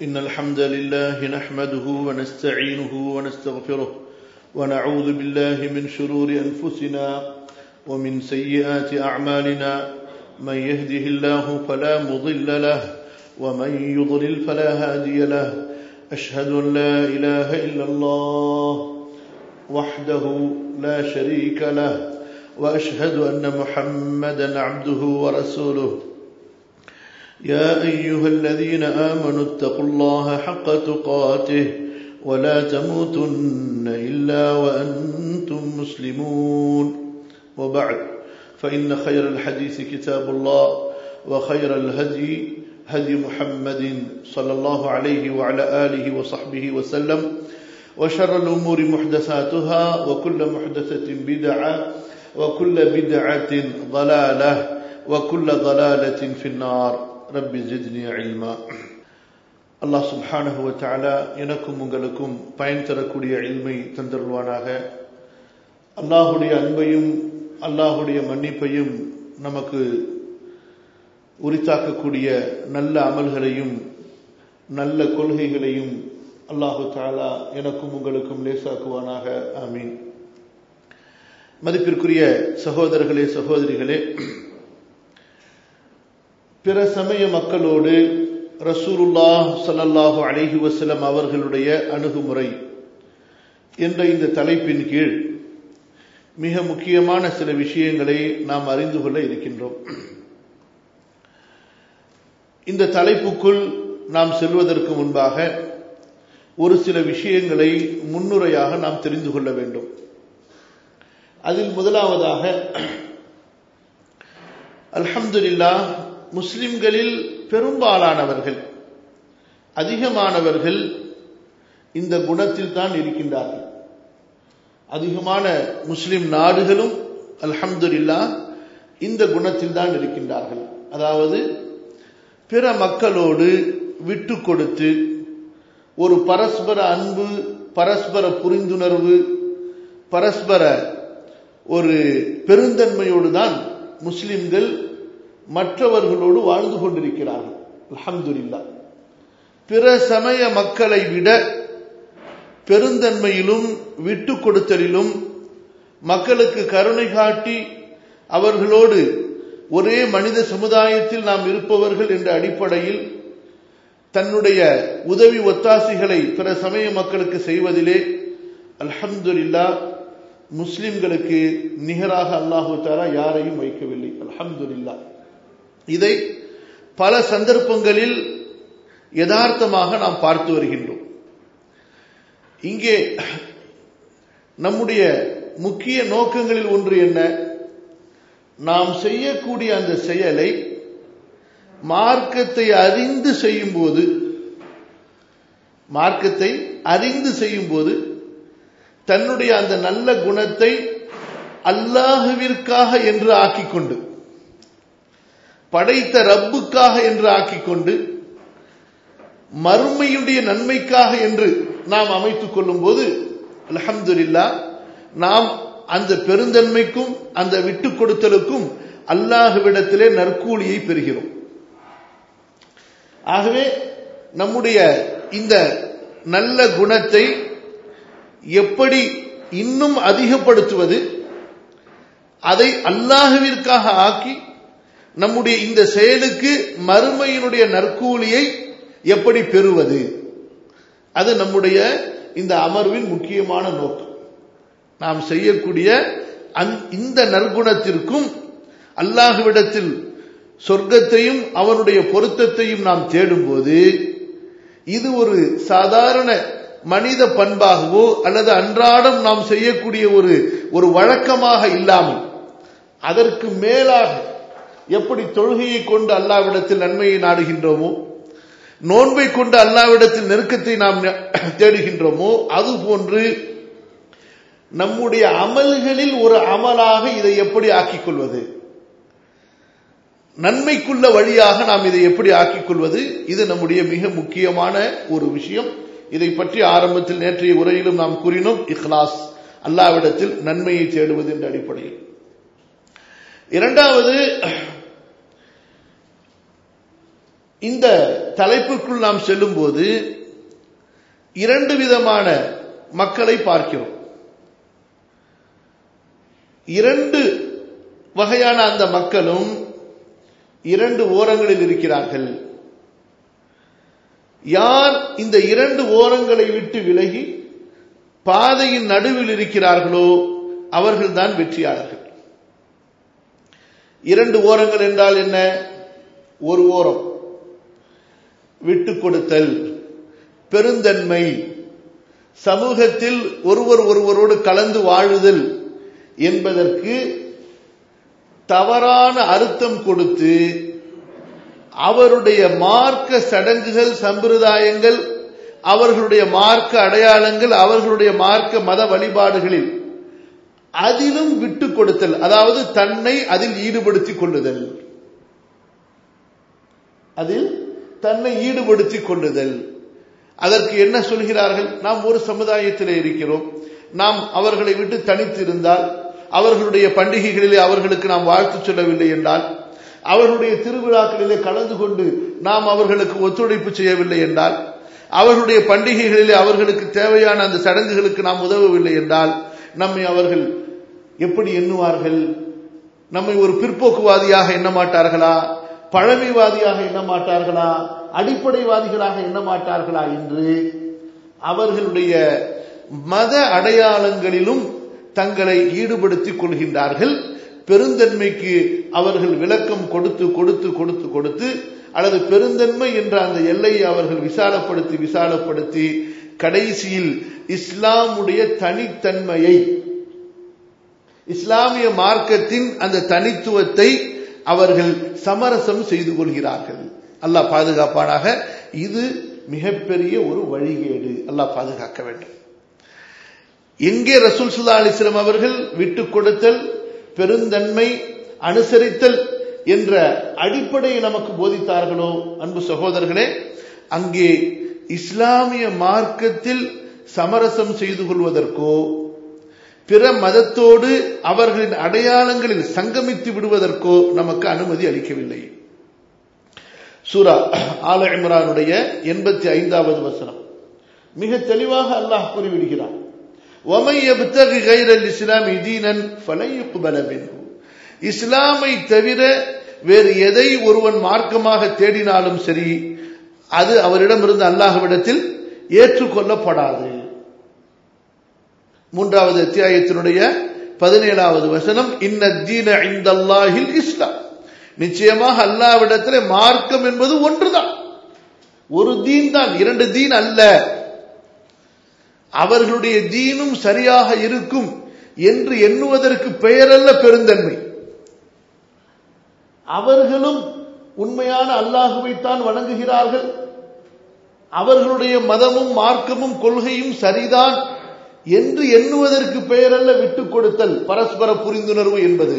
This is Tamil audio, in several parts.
إن الحمد لله نحمده ونستعينه ونستغفره ونعوذ بالله من شرور أنفسنا ومن سيئات أعمالنا من يهده الله فلا مضل له ومن يضلل فلا هادي له أشهد أن لا إله إلا الله وحده لا شريك له وأشهد أن محمدا عبده ورسوله يا أيها الذين آمنوا اتقوا الله حق تقاته ولا تموتن إلا وأنتم مسلمون وبعد فإن خير الحديث كتاب الله وخير الهدي هدي محمد صلى الله عليه وعلى آله وصحبه وسلم وشر الأمور محدثاتها وكل محدثة بدعة وكل بدعة ضلالة وكل ضلالة في النار رب زدني علما அல்லாஹ் சுப்ஹானஹு வத்தஆலா எனக்கும் உங்களுக்கும் பயன் தரக்கூடிய இல்மை தந்தருள்வானாக அல்லாஹுடைய அன்பையும் அல்லாஹுடைய மன்னிப்பையும் நமக்கு உரித்தாக்கக்கூடிய நல்ல அமல்களையும் நல்ல கொள்கைகளையும் அல்லாஹு தாலா எனக்கும் உங்களுக்கும் லேசாக்குவானாக ஆமீன் மதிப்பிற்குரிய சகோதரர்களே சகோதரிகளே பிற சமய மக்களோடு ரசூலுல்லாஹ் சல்லல்லாஹு அலைஹி வசலம் அவர்களுடைய அணுகுமுறை என்ற இந்த தலைப்பின் கீழ் மிக முக்கியமான சில விஷயங்களை நாம் அறிந்து கொள்ள இருக்கின்றோம் இந்த தலைப்புக்குள் நாம் செல்வதற்கு முன்பாக ஒரு சில விஷயங்களை முன்னுரையாக நாம் தெரிந்து கொள்ள வேண்டும் அதில் முதலாவதாக அல்ஹம்துலில்லா முஸ்லிம்களில் பெரும்பாலானவர்கள் அதிகமானவர்கள் இந்த குணத்தில் தான் இருக்கின்றார்கள் அதிகமான முஸ்லிம் நாடுகளும் அல்ஹம்துலில்லா இந்த குணத்தில் தான் இருக்கின்றார்கள் அதாவது பிற மக்களோடு விட்டு கொடுத்து ஒரு பரஸ்பர அன்பு பரஸ்பர புரிந்துணர்வு பரஸ்பர ஒரு பெருந்தன்மையோடு தான் முஸ்லிம்கள் மற்றவர்களோடு வாழ்ந்து கொண்டிருக்கிறார்கள் அலமதுல்லா பிற சமய மக்களை விட பெருந்தன்மையிலும் விட்டு கொடுத்தலிலும் மக்களுக்கு கருணை காட்டி அவர்களோடு ஒரே மனித சமுதாயத்தில் நாம் இருப்பவர்கள் என்ற அடிப்படையில் தன்னுடைய உதவி ஒத்தாசிகளை பிற சமய மக்களுக்கு செய்வதிலே அல்ஹம்துல்லா முஸ்லிம்களுக்கு நிகராக அல்லாஹு தாரா யாரையும் வைக்கவில்லை அல்ஹம்துல்லா இதை பல சந்தர்ப்பங்களில் யதார்த்தமாக நாம் பார்த்து வருகின்றோம் இங்கே நம்முடைய முக்கிய நோக்கங்களில் ஒன்று என்ன நாம் செய்யக்கூடிய அந்த செயலை மார்க்கத்தை அறிந்து செய்யும் போது மார்க்கத்தை அறிந்து செய்யும் போது தன்னுடைய அந்த நல்ல குணத்தை அல்லாஹுவிற்காக என்று ஆக்கிக்கொண்டு படைத்த ரப்புக்காக என்று ஆக்கிக்கொண்டு மறுமையுடைய நன்மைக்காக என்று நாம் அமைத்துக் கொள்ளும் போது அலமதுல்லா நாம் அந்த பெருந்தன்மைக்கும் அந்த விட்டு கொடுத்தலுக்கும் அல்லாஹுவிடத்திலே நற்கூலியை பெறுகிறோம் ஆகவே நம்முடைய இந்த நல்ல குணத்தை எப்படி இன்னும் அதிகப்படுத்துவது அதை அல்லாஹுவிற்காக ஆக்கி நம்முடைய இந்த செயலுக்கு மறுமையினுடைய நற்கூலியை எப்படி பெறுவது அது நம்முடைய இந்த அமர்வின் முக்கியமான நோக்கம் நாம் செய்யக்கூடிய இந்த நற்குணத்திற்கும் அல்லாஹுவிடத்தில் சொர்க்கத்தையும் அவனுடைய பொருத்தத்தையும் நாம் தேடும்போது இது ஒரு சாதாரண மனித பண்பாகவோ அல்லது அன்றாடம் நாம் செய்யக்கூடிய ஒரு ஒரு வழக்கமாக இல்லாமல் அதற்கு மேலாக எப்படி தொழுகையை கொண்டு அல்லாவிடத்தில் நன்மையை நாடுகின்றோமோ நோன்பை கொண்டு அல்லாவிடத்தில் நெருக்கத்தை நாம் தேடுகின்றோமோ அது போன்று நம்முடைய அமல்களில் ஒரு அமலாக இதை எப்படி ஆக்கிக் கொள்வது நன்மைக்குள்ள வழியாக நாம் இதை எப்படி ஆக்கிக் கொள்வது இது நம்முடைய மிக முக்கியமான ஒரு விஷயம் இதை பற்றி ஆரம்பத்தில் நேற்றைய உரையிலும் நாம் கூறினோம் இஹ்லாஸ் அல்லாவிடத்தில் நன்மையை தேடுவது என்ற அடிப்படையில் இரண்டாவது இந்த தலைப்புக்குள் நாம் செல்லும்போது இரண்டு விதமான மக்களை பார்க்கிறோம் இரண்டு வகையான அந்த மக்களும் இரண்டு ஓரங்களில் இருக்கிறார்கள் யார் இந்த இரண்டு ஓரங்களை விட்டு விலகி பாதையின் நடுவில் இருக்கிறார்களோ அவர்கள்தான் வெற்றியாளர்கள் இரண்டு ஓரங்கள் என்றால் என்ன ஒரு ஓரம் விட்டு கொடுத்தல் பெருந்தன்மை சமூகத்தில் ஒருவர் ஒருவரோடு கலந்து வாழுதல் என்பதற்கு தவறான அர்த்தம் கொடுத்து அவருடைய மார்க்க சடங்குகள் சம்பிரதாயங்கள் அவர்களுடைய மார்க்க அடையாளங்கள் அவர்களுடைய மார்க்க மத வழிபாடுகளில் அதிலும் விட்டு கொடுத்தல் அதாவது தன்னை அதில் ஈடுபடுத்திக் கொள்ளுதல் அதில் தன்னை ஈடுபடுத்திக் கொள்ளுதல் அதற்கு என்ன சொல்கிறார்கள் நாம் ஒரு சமுதாயத்திலே இருக்கிறோம் நாம் அவர்களை விட்டு தனித்திருந்தால் அவர்களுடைய பண்டிகைகளிலே அவர்களுக்கு நாம் வாழ்த்து சொல்லவில்லை என்றால் அவர்களுடைய திருவிழாக்களிலே கலந்து கொண்டு நாம் அவர்களுக்கு ஒத்துழைப்பு செய்யவில்லை என்றால் அவர்களுடைய பண்டிகைகளிலே அவர்களுக்கு தேவையான அந்த சடங்குகளுக்கு நாம் உதவவில்லை என்றால் நம்மை அவர்கள் எப்படி எண்ணுவார்கள் நம்மை ஒரு பிற்போக்குவாதியாக எண்ண மாட்டார்களா பழமைவாதியாக எண்ண மாட்டார்களா அடிப்படைவாதிகளாக எண்ண மாட்டார்களா என்று அவர்களுடைய மத அடையாளங்களிலும் தங்களை ஈடுபடுத்திக் கொள்கின்றார்கள் பெருந்தன்மைக்கு அவர்கள் விளக்கம் கொடுத்து கொடுத்து கொடுத்து கொடுத்து அல்லது பெருந்தன்மை என்ற அந்த எல்லையை அவர்கள் விசாலப்படுத்தி விசாலப்படுத்தி கடைசியில் இஸ்லாமுடைய தனித்தன்மையை இஸ்லாமிய மார்க்கத்தின் அந்த தனித்துவத்தை அவர்கள் சமரசம் செய்து கொள்கிறார்கள் அல்லாஹ் பாதுகாப்பானாக இது மிகப்பெரிய ஒரு வழிகேடு அல்லாஹ் பாதுகாக்க வேண்டும் எங்கே ரசூல் சுல்லா அலிஸ்லம் அவர்கள் விட்டு கொடுத்தல் பெருந்தன்மை அனுசரித்தல் என்ற அடிப்படையை நமக்கு போதித்தார்களோ அன்பு சகோதரர்களே அங்கே இஸ்லாமிய மார்க்கத்தில் சமரசம் செய்து கொள்வதற்கோ பிற மதத்தோடு அவர்களின் அடையாளங்களில் சங்கமித்து விடுவதற்கோ நமக்கு அனுமதி அளிக்கவில்லை சூரா ஆல இம்ரானுடைய எண்பத்தி ஐந்தாவது வசனம் மிக தெளிவாக அல்லாஹ் கூறிவிடுகிறான் وَمَنْ يَبْتَغِ غَيْرَ الْإِسْلَامِ دِينًا فَلَنْ يُقْبَلَ مِنْهُ இஸ்லாமை தவிர வேறு எதை ஒருவன் மார்க்கமாக தேடினாலும் சரி அது அவரிடமிருந்து அல்லாஹ்விடத்தில் ஏற்றுக்கொள்ளப்படாது மூன்றாவது அத்தியாயத்தினுடைய பதினேழாவது வசனம் இன்ன தீன இந்தல்லாஹில் இஸ்லாம் நிச்சயமாக அல்லாவிடத்தில் மார்க்கம் என்பது ஒன்றுதான் ஒரு தீன் தான் இரண்டு தீன் அல்ல அவர்களுடைய தீனும் சரியாக இருக்கும் என்று எண்ணுவதற்கு பெயரல்ல பெருந்தன்மை அவர்களும் உண்மையான அல்லாஹுவைத்தான் வணங்குகிறார்கள் அவர்களுடைய மதமும் மார்க்கமும் கொள்கையும் சரிதான் என்று எண்ணுவதற்கு பெயரல்ல விட்டுக் கொடுத்தல் பரஸ்பர புரிந்துணர்வு என்பது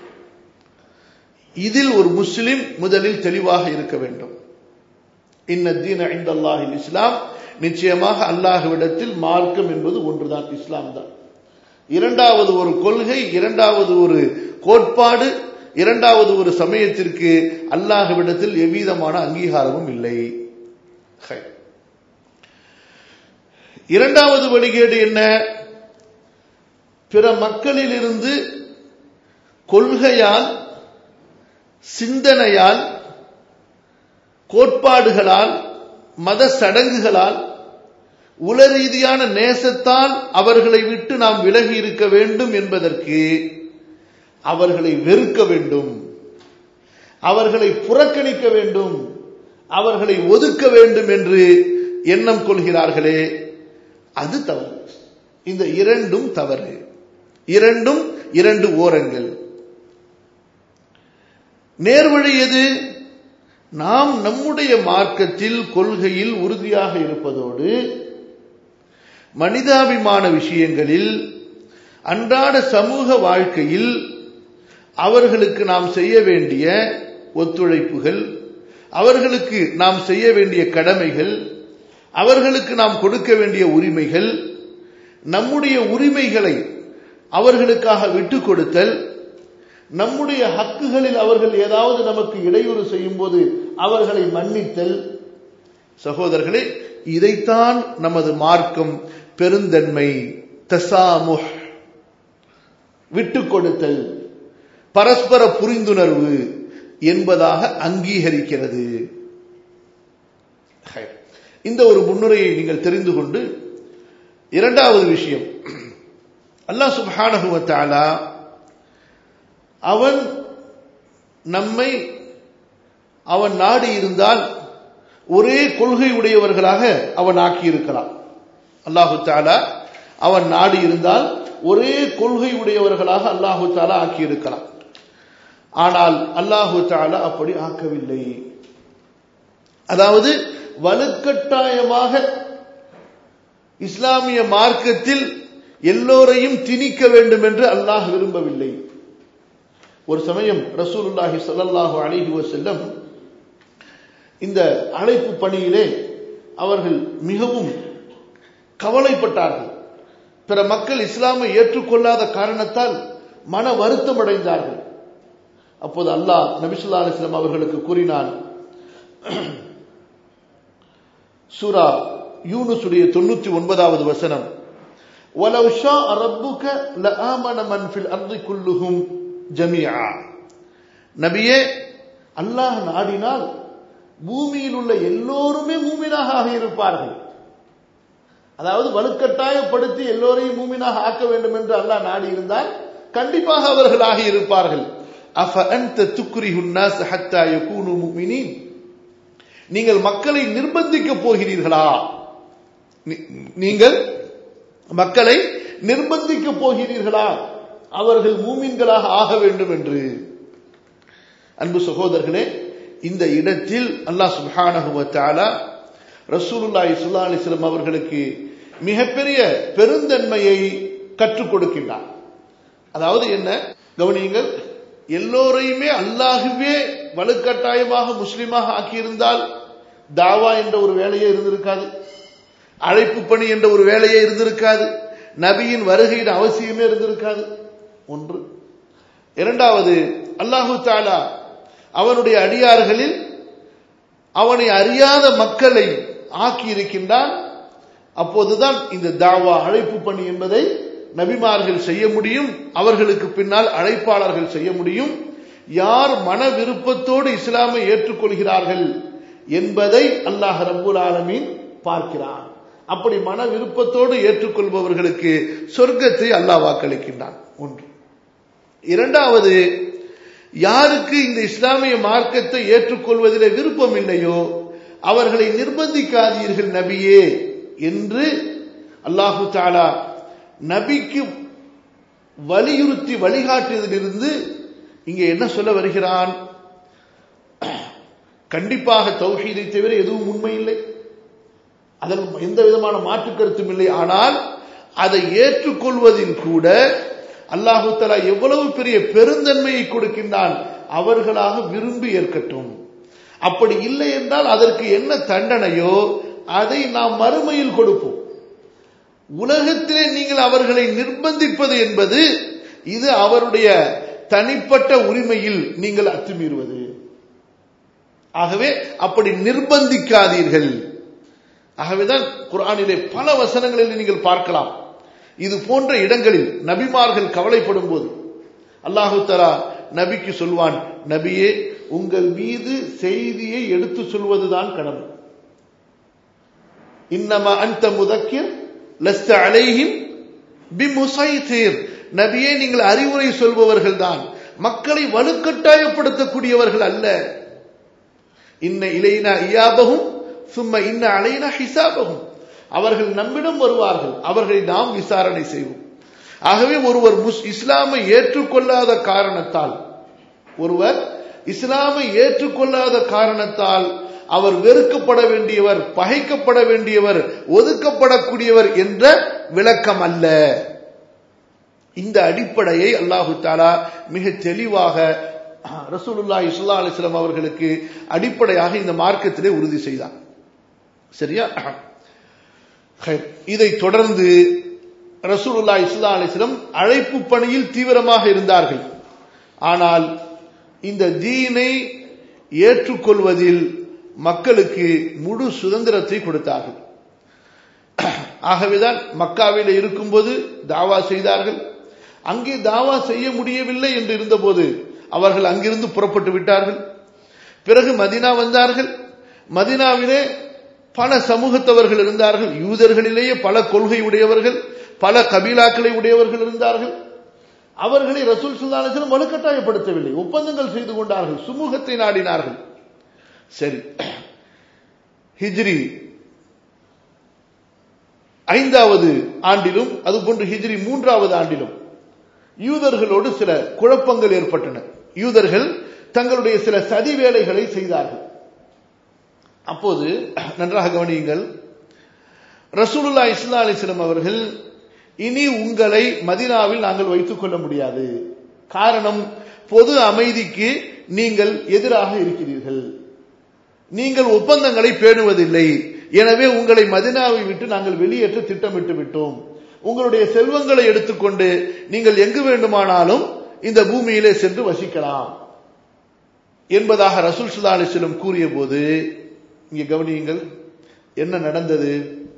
இதில் ஒரு முஸ்லிம் முதலில் தெளிவாக இருக்க வேண்டும் இன்னத்தீன் ஐந்தல்லாஹில் இஸ்லாம் நிச்சயமாக அல்லாஹுவிடத்தில் மார்க்கம் என்பது ஒன்றுதான் இஸ்லாம் தான் இரண்டாவது ஒரு கொள்கை இரண்டாவது ஒரு கோட்பாடு இரண்டாவது ஒரு சமயத்திற்கு அல்லாஹுவிடத்தில் எவ்விதமான அங்கீகாரமும் இல்லை இரண்டாவது வழிகேடு என்ன பிற மக்களிலிருந்து கொள்கையால் சிந்தனையால் கோட்பாடுகளால் மத சடங்குகளால் உல ரீதியான நேசத்தால் அவர்களை விட்டு நாம் விலகி இருக்க வேண்டும் என்பதற்கு அவர்களை வெறுக்க வேண்டும் அவர்களை புறக்கணிக்க வேண்டும் அவர்களை ஒதுக்க வேண்டும் என்று எண்ணம் கொள்கிறார்களே அது தவறு இந்த இரண்டும் தவறு இரண்டும் இரண்டு ஓரங்கள் நேர்வழி எது நாம் நம்முடைய மார்க்கத்தில் கொள்கையில் உறுதியாக இருப்பதோடு மனிதாபிமான விஷயங்களில் அன்றாட சமூக வாழ்க்கையில் அவர்களுக்கு நாம் செய்ய வேண்டிய ஒத்துழைப்புகள் அவர்களுக்கு நாம் செய்ய வேண்டிய கடமைகள் அவர்களுக்கு நாம் கொடுக்க வேண்டிய உரிமைகள் நம்முடைய உரிமைகளை அவர்களுக்காக விட்டு கொடுத்தல் நம்முடைய ஹக்குகளில் அவர்கள் ஏதாவது நமக்கு இடையூறு செய்யும் போது அவர்களை மன்னித்தல் சகோதரர்களே இதைத்தான் நமது மார்க்கம் பெருந்தன்மை தசாமுஹ் விட்டு கொடுத்தல் பரஸ்பர புரிந்துணர்வு என்பதாக அங்கீகரிக்கிறது இந்த ஒரு முன்னுரையை நீங்கள் தெரிந்து கொண்டு இரண்டாவது விஷயம் அல்லாஹ் சுபானகுவத்தாலா அவன் நம்மை அவன் நாடி இருந்தால் ஒரே கொள்கை உடையவர்களாக அவன் ஆக்கியிருக்கலாம் அல்லாஹு தாலா அவன் நாடி இருந்தால் ஒரே கொள்கை உடையவர்களாக அல்லாஹு தாலா ஆக்கியிருக்கலாம் ஆனால் அல்லாஹு தாலா அப்படி ஆக்கவில்லை அதாவது வலுக்கட்டாயமாக இஸ்லாமிய மார்க்கத்தில் எல்லோரையும் திணிக்க வேண்டும் என்று அல்லாஹ் விரும்பவில்லை ஒரு சமயம் ரசூலுல்லாஹி ஸல்லல்லாஹு அலைஹி வஸல்லம் இந்த அழைப்பு பணியிலே அவர்கள் மிகவும் கவலைப்பட்டார்கள் பிற மக்கள் இஸ்லாமை ஏற்றுக்கொள்ளாத காரணத்தால் மன வருத்தம் அடைந்தார்கள் அப்போது அல்லாஹ் நபிசுல்லா அலிஸ்லாம் அவர்களுக்கு கூறினான் சூரா யூனுசுடைய தொண்ணூத்தி ஒன்பதாவது வசனம் وَلَوْ شَاءَ رَبُّكَ لَآمَنَ مَنْ فِي الْأَرْضِ كُلُّهُمْ جَمِيعًا நபியே அல்லாஹ் நாடினால் பூமியில் உள்ள எல்லோருமே மூமினாக ஆகியிருப்பார்கள் அதாவது வலுக்கட்டாயப்படுத்தி எல்லோரையும் மூமினாக ஆக்க வேண்டும் என்று அல்லாஹ் நாடி இருந்தால் கண்டிப்பாக அவர்கள் ஆகியிருப்பார்கள் அஃப அன்த துக்ரிஹுன் நாஸ் ஹத்தா யகூனு முஃமினீன் நீங்கள் மக்களை நிர்பந்திக்க போகிறீர்களா நீங்கள் மக்களை நிர்பந்திக்க போகிறீர்களா அவர்கள் மூமின்களாக ஆக வேண்டும் என்று அன்பு சகோதரர்களே இந்த இடத்தில் அல்லாஹ் சுப்ஹானஹு வ தஆலா ரசூலுல்லாஹி ஸல்லல்லாஹு அலைஹி வஸல்லம் அவர்களுக்கு மிகப்பெரிய பெருந்தன்மையை கற்றுக் கொடுக்கின்றார் அதாவது என்ன கவனியுங்கள் எல்லோரையுமே அல்லாஹுவே வலுக்கட்டாயமாக முஸ்லிமாக ஆக்கியிருந்தால் தாவா என்ற ஒரு வேலையே இருந்திருக்காது அழைப்பு பணி என்ற ஒரு வேலையே இருந்திருக்காது நபியின் வருகையின் அவசியமே இருந்திருக்காது ஒன்று இரண்டாவது அல்லாஹு தாலா அவனுடைய அடியார்களில் அவனை அறியாத மக்களை ஆக்கி இருக்கின்றான் அப்போதுதான் இந்த தாவா அழைப்பு பணி என்பதை நபிமார்கள் செய்ய முடியும் அவர்களுக்கு பின்னால் அழைப்பாளர்கள் செய்ய முடியும் யார் மன விருப்பத்தோடு இஸ்லாமை ஏற்றுக்கொள்கிறார்கள் என்பதை அல்லாஹ் ரபுல் ஆலமீன் பார்க்கிறான் அப்படி மன விருப்பத்தோடு ஏற்றுக்கொள்பவர்களுக்கு சொர்க்கத்தை அல்லாஹ் வாக்களிக்கின்றான் ஒன்று இரண்டாவது யாருக்கு இந்த இஸ்லாமிய மார்க்கத்தை ஏற்றுக்கொள்வதில் விருப்பம் இல்லையோ அவர்களை நிர்பந்திக்காதீர்கள் நபியே என்று அல்லாஹு தாலா நபிக்கு வலியுறுத்தி வழிகாட்டியதிலிருந்து இங்கே என்ன சொல்ல வருகிறான் கண்டிப்பாக தௌஹீதை தவிர எதுவும் உண்மை இல்லை அதில் எந்த விதமான மாற்று கருத்தும் இல்லை ஆனால் அதை ஏற்றுக்கொள்வதில் கூட அல்லாஹு தலா எவ்வளவு பெரிய பெருந்தன்மையை கொடுக்கின்றான் அவர்களாக விரும்பி ஏற்கட்டும் அப்படி இல்லை என்றால் அதற்கு என்ன தண்டனையோ அதை நாம் மறுமையில் கொடுப்போம் உலகத்திலே நீங்கள் அவர்களை நிர்பந்திப்பது என்பது இது அவருடைய தனிப்பட்ட உரிமையில் நீங்கள் அத்துமீறுவது ஆகவே அப்படி நிர்பந்திக்காதீர்கள் ஆகவேதான் குரானிலே பல வசனங்களில் நீங்கள் பார்க்கலாம் இது போன்ற இடங்களில் நபிமார்கள் கவலைப்படும் போது அல்லாஹு தலா நபிக்கு சொல்வான் நபியே உங்கள் மீது செய்தியை எடுத்து சொல்வதுதான் கடமை இன்னமா அந்த முதக்கிர் லஸ்த அலைஹிம் பிமுசைதீர் நபியே நீங்கள் அறிவுரை சொல்பவர்கள் தான் மக்களை வலுக்கட்டாயப்படுத்தக்கூடியவர்கள் அல்ல இன்ன இலைனா இயாபகும் சும்ம இன்ன அலைனா ஹிசாபகும் அவர்கள் நம்மிடம் வருவார்கள் அவர்களை நாம் விசாரணை செய்வோம் ஆகவே ஒருவர் முஸ் இஸ்லாமை ஏற்றுக்கொள்ளாத காரணத்தால் ஒருவர் இஸ்லாமை ஏற்றுக்கொள்ளாத காரணத்தால் அவர் வெறுக்கப்பட வேண்டியவர் பகைக்கப்பட வேண்டியவர் ஒதுக்கப்படக்கூடியவர் என்ற விளக்கம் அல்ல இந்த அடிப்படையை அல்லாஹு தாலா மிக தெளிவாக ரசூலுல்லா இஸ்லா அலிஸ்லாம் அவர்களுக்கு அடிப்படையாக இந்த மார்க்கத்திலே உறுதி செய்தார் சரியா இதை தொடர்ந்து ரசூலுல்லா இஸ்லா அலிஸ்லம் அழைப்பு பணியில் தீவிரமாக இருந்தார்கள் ஆனால் இந்த தீனை ஏற்றுக்கொள்வதில் மக்களுக்கு முழு சுதந்திரத்தை கொடுத்தார்கள் ஆகவேதான் மக்காவில் இருக்கும்போது தாவா செய்தார்கள் அங்கே தாவா செய்ய முடியவில்லை என்று இருந்தபோது அவர்கள் அங்கிருந்து புறப்பட்டு விட்டார்கள் பிறகு மதினா வந்தார்கள் மதினாவிலே பல சமூகத்தவர்கள் இருந்தார்கள் யூதர்களிலேயே பல கொள்கை உடையவர்கள் பல கபீலாக்களை உடையவர்கள் இருந்தார்கள் அவர்களை ரசூல் சுல்லாசனம் வலுக்கட்டாயப்படுத்தவில்லை ஒப்பந்தங்கள் செய்து கொண்டார்கள் சுமூகத்தை நாடினார்கள் சரி ஹிஜ்ரி ஐந்தாவது ஆண்டிலும் அதுபோன்று ஹிஜ்ரி மூன்றாவது ஆண்டிலும் யூதர்களோடு சில குழப்பங்கள் ஏற்பட்டன யூதர்கள் தங்களுடைய சில சதி வேலைகளை செய்தார்கள் அப்போது நன்றாக கவனியுங்கள் ரசூலுல்லா இஸ்லா அலிஸ்லம் அவர்கள் இனி உங்களை மதினாவில் நாங்கள் வைத்துக் கொள்ள முடியாது காரணம் பொது அமைதிக்கு நீங்கள் எதிராக இருக்கிறீர்கள் நீங்கள் ஒப்பந்தங்களை பேணுவதில்லை எனவே உங்களை மதினாவை விட்டு நாங்கள் வெளியேற்ற திட்டமிட்டு விட்டோம் உங்களுடைய செல்வங்களை எடுத்துக்கொண்டு நீங்கள் எங்கு வேண்டுமானாலும் இந்த பூமியிலே சென்று வசிக்கலாம் என்பதாக ரசூல் சுல்லா அலிஸ்லம் கூறிய போது இங்கே கவனியுங்கள் என்ன நடந்தது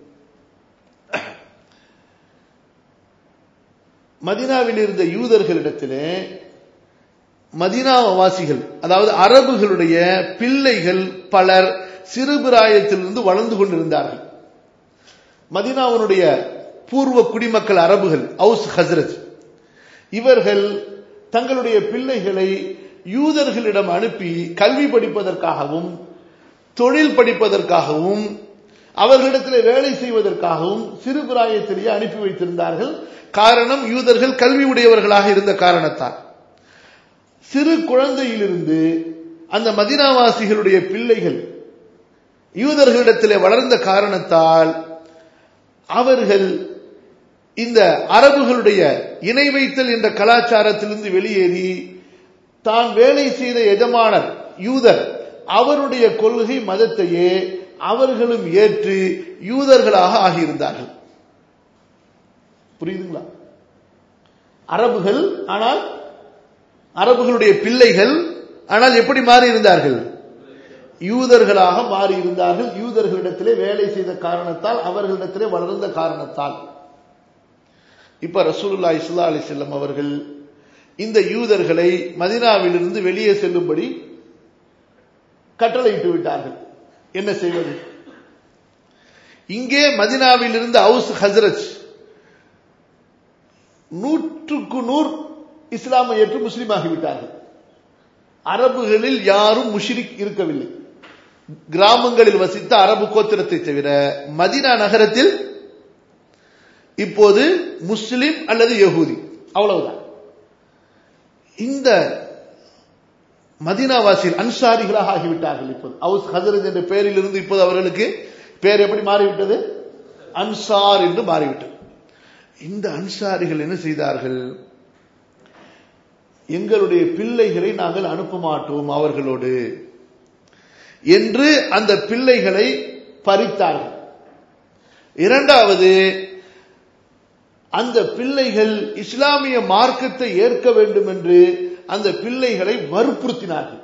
மதினாவில் இருந்த யூதர்களிடத்திலே மதினாவாசிகள் அதாவது அரபுகளுடைய பிள்ளைகள் பலர் சிறுபிராயத்திலிருந்து வளர்ந்து கொண்டிருந்தார்கள் மதினாவனுடைய பூர்வ குடிமக்கள் அரபுகள் அவுஸ் ஹசரத் இவர்கள் தங்களுடைய பிள்ளைகளை யூதர்களிடம் அனுப்பி கல்வி படிப்பதற்காகவும் தொழில் படிப்பதற்காகவும் அவர்களிடத்தில் வேலை செய்வதற்காகவும் சிறுபிராயத்திலேயே அனுப்பி வைத்திருந்தார்கள் காரணம் யூதர்கள் கல்வி உடையவர்களாக இருந்த காரணத்தால் சிறு குழந்தையிலிருந்து அந்த மதினாவாசிகளுடைய பிள்ளைகள் யூதர்களிடத்திலே வளர்ந்த காரணத்தால் அவர்கள் இந்த அரபுகளுடைய இணை வைத்தல் என்ற கலாச்சாரத்திலிருந்து வெளியேறி தான் வேலை செய்த எஜமானர் யூதர் அவருடைய கொள்கை மதத்தையே அவர்களும் ஏற்று யூதர்களாக ஆகியிருந்தார்கள் புரியுதுங்களா அரபுகள் ஆனால் அரபுகளுடைய பிள்ளைகள் ஆனால் எப்படி மாறி இருந்தார்கள் யூதர்களாக மாறி இருந்தார்கள் யூதர்களிடத்திலே வேலை செய்த காரணத்தால் அவர்களிடத்திலே வளர்ந்த காரணத்தால் இப்ப ரசூலுல்லா இஸ்லா அலி செல்லம் அவர்கள் இந்த யூதர்களை மதினாவிலிருந்து வெளியே செல்லும்படி கட்டளையிட்டு விட்டார்கள் என்ன செய்வது இங்கே மதினாவில் இருந்து அவுஸ் ஹசரத் நூற்றுக்கு நூறு இஸ்லாமை ஏற்று முஸ்லீம் ஆகிவிட்டார்கள் அரபுகளில் யாரும் முஷிரிக் இருக்கவில்லை கிராமங்களில் வசித்த அரபு கோத்திரத்தை தவிர மதினா நகரத்தில் இப்போது முஸ்லிம் அல்லது யகூதி அவ்வளவுதான் இந்த மதினாவாசியில் அன்சாரிகளாக ஆகிவிட்டார்கள் இப்போது அவுஸ் ஹசரத் என்ற பெயரில் இருந்து இப்போது அவர்களுக்கு பெயர் எப்படி மாறிவிட்டது அன்சார் என்று மாறிவிட்டது இந்த அன்சாரிகள் என்ன செய்தார்கள் எங்களுடைய பிள்ளைகளை நாங்கள் அனுப்ப மாட்டோம் அவர்களோடு என்று அந்த பிள்ளைகளை பறித்தார்கள் இரண்டாவது அந்த பிள்ளைகள் இஸ்லாமிய மார்க்கத்தை ஏற்க வேண்டும் என்று அந்த பிள்ளைகளை வற்புறுத்தினார்கள்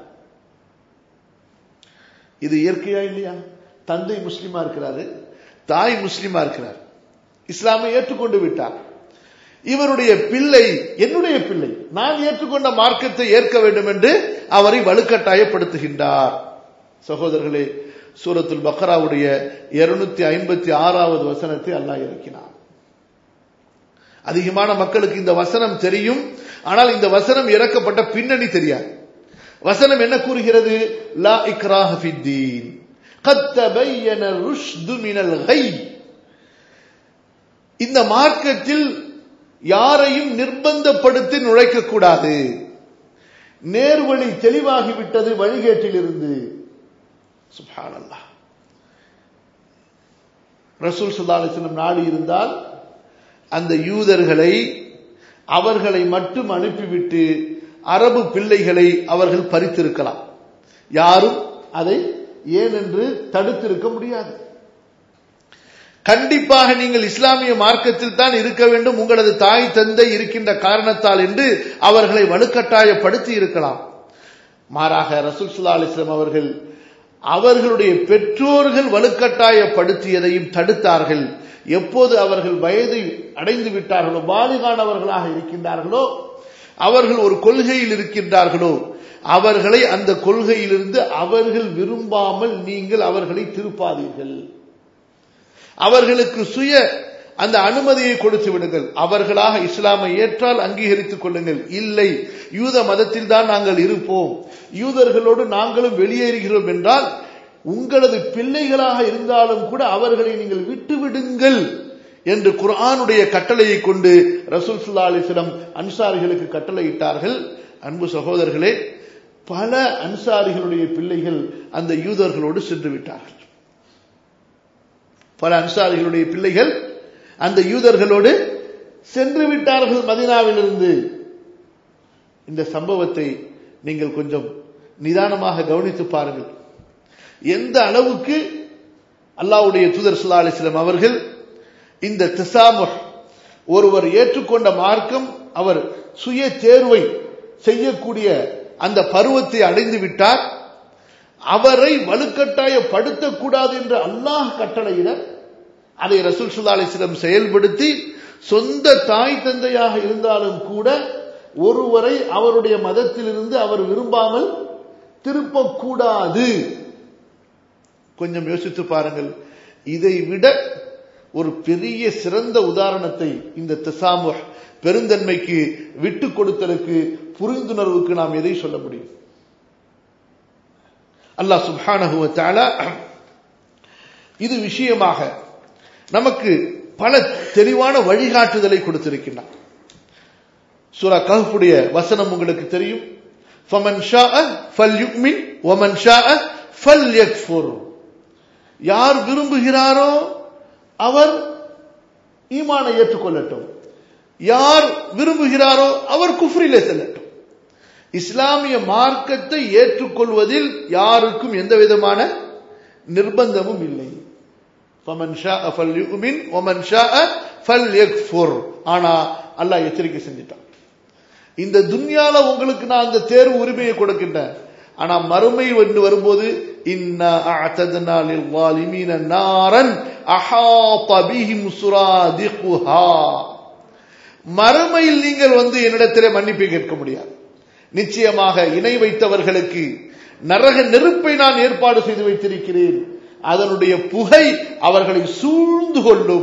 இது இயற்கையா இல்லையா தந்தை முஸ்லிமா இருக்கிறாரு தாய் முஸ்லிமா இருக்கிறார் இஸ்லாமை ஏற்றுக்கொண்டு விட்டார் இவருடைய பிள்ளை என்னுடைய பிள்ளை நான் ஏற்றுக்கொண்ட மார்க்கத்தை ஏற்க வேண்டும் என்று அவரை வலுக்கட்டாயப்படுத்துகின்றார் சகோதரர்களே சூரத்துல் பக்ராவுடைய இருநூத்தி ஐம்பத்தி ஆறாவது வசனத்தை அல்லாஹ் இறக்கினார் அதிகமான மக்களுக்கு இந்த வசனம் தெரியும் ஆனால் இந்த வசனம் இறக்கப்பட்ட பின்னணி தெரியாது வசனம் என்ன கூறுகிறது லா இக்ராஹ ஃபித்தீன் قد تبين الرشد من الغي இந்த மார்க்கத்தில் யாரையும் நிர்பந்தப்படுத்தி நுழைக்க கூடாது நேர்வழி தெளிவாகிவிட்டது வழிகேட்டிலிருந்து சுப்ஹானல்லாஹ் ரசூல் சுல்லாலிசனம் நாடு இருந்தால் அந்த யூதர்களை அவர்களை மட்டும் அனுப்பிவிட்டு அரபு பிள்ளைகளை அவர்கள் பறித்திருக்கலாம் யாரும் அதை ஏனென்று தடுத்திருக்க முடியாது கண்டிப்பாக நீங்கள் இஸ்லாமிய மார்க்கத்தில் தான் இருக்க வேண்டும் உங்களது தாய் தந்தை இருக்கின்ற காரணத்தால் என்று அவர்களை வலுக்கட்டாயப்படுத்தி இருக்கலாம் மாறாக ரசூல் சுல்லா அலிஸ்லாம் அவர்கள் அவர்களுடைய பெற்றோர்கள் வலுக்கட்டாயப்படுத்தியதையும் தடுத்தார்கள் எப்போது அவர்கள் வயதை அடைந்து விட்டார்களோ பாலிகானவர்களாக இருக்கின்றார்களோ அவர்கள் ஒரு கொள்கையில் இருக்கின்றார்களோ அவர்களை அந்த கொள்கையிலிருந்து அவர்கள் விரும்பாமல் நீங்கள் அவர்களை திருப்பாதீர்கள் அவர்களுக்கு சுய அந்த அனுமதியை கொடுத்து விடுங்கள் அவர்களாக இஸ்லாமை ஏற்றால் அங்கீகரித்துக் கொள்ளுங்கள் இல்லை யூத மதத்தில் தான் நாங்கள் இருப்போம் யூதர்களோடு நாங்களும் வெளியேறுகிறோம் என்றால் உங்களது பிள்ளைகளாக இருந்தாலும் கூட அவர்களை நீங்கள் விட்டுவிடுங்கள் என்று குர்ஆனுடைய கட்டளையை கொண்டு ரசூல் சுல்லா அலிஸ்லம் அன்சாரிகளுக்கு கட்டளையிட்டார்கள் அன்பு சகோதரர்களே பல அன்சாரிகளுடைய பிள்ளைகள் அந்த யூதர்களோடு சென்று விட்டார்கள் பல அன்சாரிகளுடைய பிள்ளைகள் அந்த யூதர்களோடு சென்று விட்டார்கள் மதினாவிலிருந்து இந்த சம்பவத்தை நீங்கள் கொஞ்சம் நிதானமாக கவனித்து பாருங்கள் எந்த அளவுக்கு அல்லாவுடைய தூதர் சுல்லா அலிஸ்லாம் அவர்கள் இந்த திசாமுஹ் ஒருவர் ஏற்றுக்கொண்ட மார்க்கம் அவர் சுய தேர்வை செய்யக்கூடிய அந்த பருவத்தை அடைந்து விட்டார் அவரை வலுக்கட்டாயப்படுத்தக்கூடாது என்று அல்லாஹ் கட்டளையிட அதை ரசூல் சுல்லா அலிஸ்லம் செயல்படுத்தி சொந்த தாய் தந்தையாக இருந்தாலும் கூட ஒருவரை அவருடைய மதத்திலிருந்து அவர் விரும்பாமல் திருப்பக்கூடாது கொஞ்சம் யோசித்து பாருங்கள் இதை விட ஒரு பெரிய சிறந்த உதாரணத்தை இந்த திசாமு பெருந்தன்மைக்கு விட்டு கொடுத்தலுக்கு புரிந்துணர்வுக்கு நாம் எதை சொல்ல முடியும் அல்லாஹ் சுபானகுவத்தால இது விஷயமாக நமக்கு பல தெளிவான வழிகாட்டுதலை கொடுத்திருக்கின்றார் சூரா கஹ்புடைய வசனம் உங்களுக்கு தெரியும் ஃபமன் ஷாஅ ஃபல்யுமின் வமன் ஷாஅ ஃபல்யக்ஃபுர் யார் விரும்புகிறாரோ அவர் ஈமானை ஏற்றுக்கொள்ளட்டும் யார் விரும்புகிறாரோ அவர் குஃப்ரிலே செல்லட்டும் இஸ்லாமிய மார்க்கத்தை ஏற்றுக்கொள்வதில் யாருக்கும் எந்த விதமான நிர்பந்தமும் இல்லை ஆனா அல்லாஹ் எச்சரிக்கை செஞ்சிட்டான் இந்த துன்யால உங்களுக்கு நான் அந்த தேர்வு உரிமையை கொடுக்கின்றேன் ஆனா மறுமை வந்து வரும்போது மறுமையில் நீங்கள் வந்து என்னிடத்திலே மன்னிப்பை கேட்க முடியாது நிச்சயமாக இணை வைத்தவர்களுக்கு நரக நெருப்பை நான் ஏற்பாடு செய்து வைத்திருக்கிறேன் அதனுடைய புகை அவர்களை சூழ்ந்து கொள்ளும்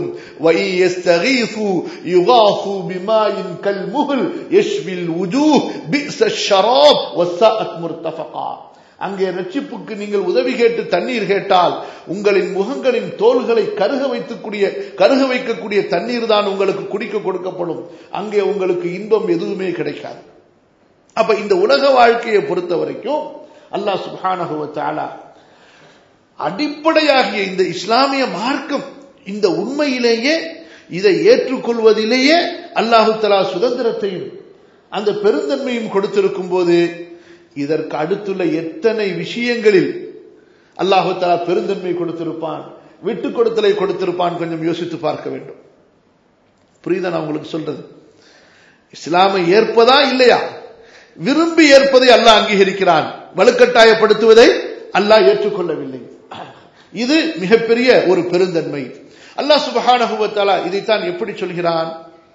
அங்கே ரட்சிப்புக்கு நீங்கள் உதவி கேட்டு தண்ணீர் கேட்டால் உங்களின் முகங்களின் தோள்களை கருக வைக்கக்கூடிய கருக வைக்கக்கூடிய தண்ணீர் தான் உங்களுக்கு குடிக்க கொடுக்கப்படும் அங்கே உங்களுக்கு இன்பம் எதுவுமே கிடைக்காது அப்ப இந்த உலக வாழ்க்கையை பொறுத்த வரைக்கும் அல்லாஹ் சுபானகுவத்தாலா அடிப்படையாகிய இந்த இஸ்லாமிய மார்க்கம் இந்த உண்மையிலேயே இதை ஏற்றுக்கொள்வதிலேயே அல்லாஹு தலா சுதந்திரத்தையும் அந்த பெருந்தன்மையும் கொடுத்திருக்கும் போது இதற்கு அடுத்துள்ள எத்தனை விஷயங்களில் அல்லாஹு தலா பெருந்தன்மை கொடுத்திருப்பான் விட்டு கொடுத்தலை கொடுத்திருப்பான் கொஞ்சம் யோசித்து பார்க்க வேண்டும் புரியுதா நான் உங்களுக்கு சொல்றது இஸ்லாமை ஏற்பதா இல்லையா விரும்பி ஏற்பதை அல்லாஹ் அங்கீகரிக்கிறான் வலுக்கட்டாயப்படுத்துவதை அல்லாஹ் ஏற்றுக்கொள்ளவில்லை இது மிகப்பெரிய ஒரு பெருந்தன்மை அல்லாஹ் சுபஹானஹுவத்தாலா இதைத்தான் எப்படி சொல்கிறான்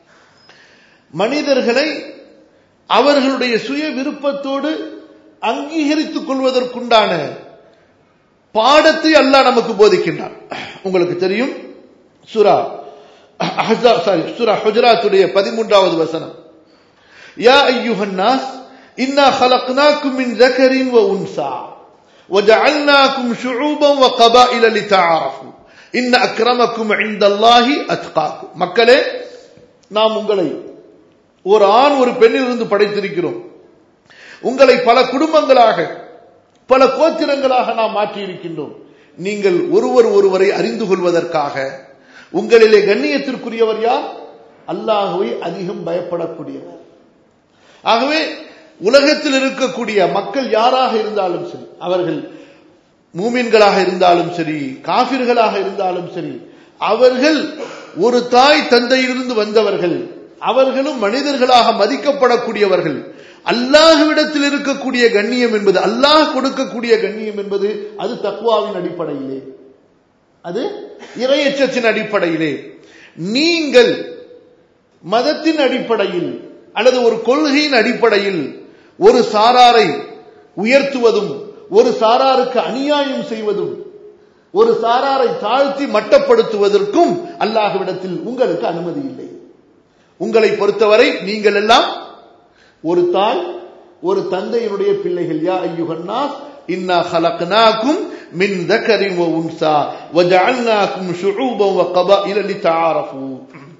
மனிதர்களை அவர்களுடைய சுய விருப்பத்தோடு அங்கீகரித்துக் கொள்வதற்குண்டான பாடத்தை அல்லாஹ் நமக்கு போதிக்கின்றான் உங்களுக்கு தெரியும் சுரா சாரி சுரா ஹுஜராத்துடைய பதிமூன்றாவது வசனம் யா ஐயுஹன்னாஸ் இன்னா خلقناكم من ذكر وانثى وجعلناكم شعوبا وقبائل لتعارفوا إن أكرمكم عند الله أتقاكم மக்களே நாம் உங்களை ஒரு ஆண் ஒரு பெண்ணிலிருந்து படைத்திருக்கிறோம் உங்களை பல குடும்பங்களாக பல கோத்திரங்களாக நாம் மாற்றி இருக்கின்றோம் நீங்கள் ஒருவர் ஒருவரை அறிந்து கொள்வதற்காக உங்களிலே கண்ணியத்திற்குரியவர் யார் அல்லாஹுவை அதிகம் பயப்படக்கூடியவர் ஆகவே உலகத்தில் இருக்கக்கூடிய மக்கள் யாராக இருந்தாலும் சரி அவர்கள் மூமின்களாக இருந்தாலும் சரி காபிர்களாக இருந்தாலும் சரி அவர்கள் ஒரு தாய் தந்தையிலிருந்து வந்தவர்கள் அவர்களும் மனிதர்களாக மதிக்கப்படக்கூடியவர்கள் அல்லாஹ்விடத்தில் இருக்கக்கூடிய கண்ணியம் என்பது அல்லாஹ் கொடுக்கக்கூடிய கண்ணியம் என்பது அது தக்குவாவின் அடிப்படையிலே அது இறையச்சத்தின் அடிப்படையிலே நீங்கள் மதத்தின் அடிப்படையில் அல்லது ஒரு கொள்கையின் அடிப்படையில் ஒரு சாராரை உயர்த்துவதும் ஒரு சாராருக்கு அநியாயம் செய்வதும் ஒரு சாராரை தாழ்த்தி மட்டப்படுத்துவதற்கும் அல்லாஹ்விடத்தில் உங்களுக்கு அனுமதி இல்லை உங்களை பொறுத்தவரை நீங்கள் எல்லாம் ஒரு தாய் ஒரு தந்தையினுடைய பிள்ளைகள் யா ஐயுகன்னாஸ் இன்னா خلقناكم من ذكر وانثى وجعلناكم شعوبا وقبائل لتعارفوا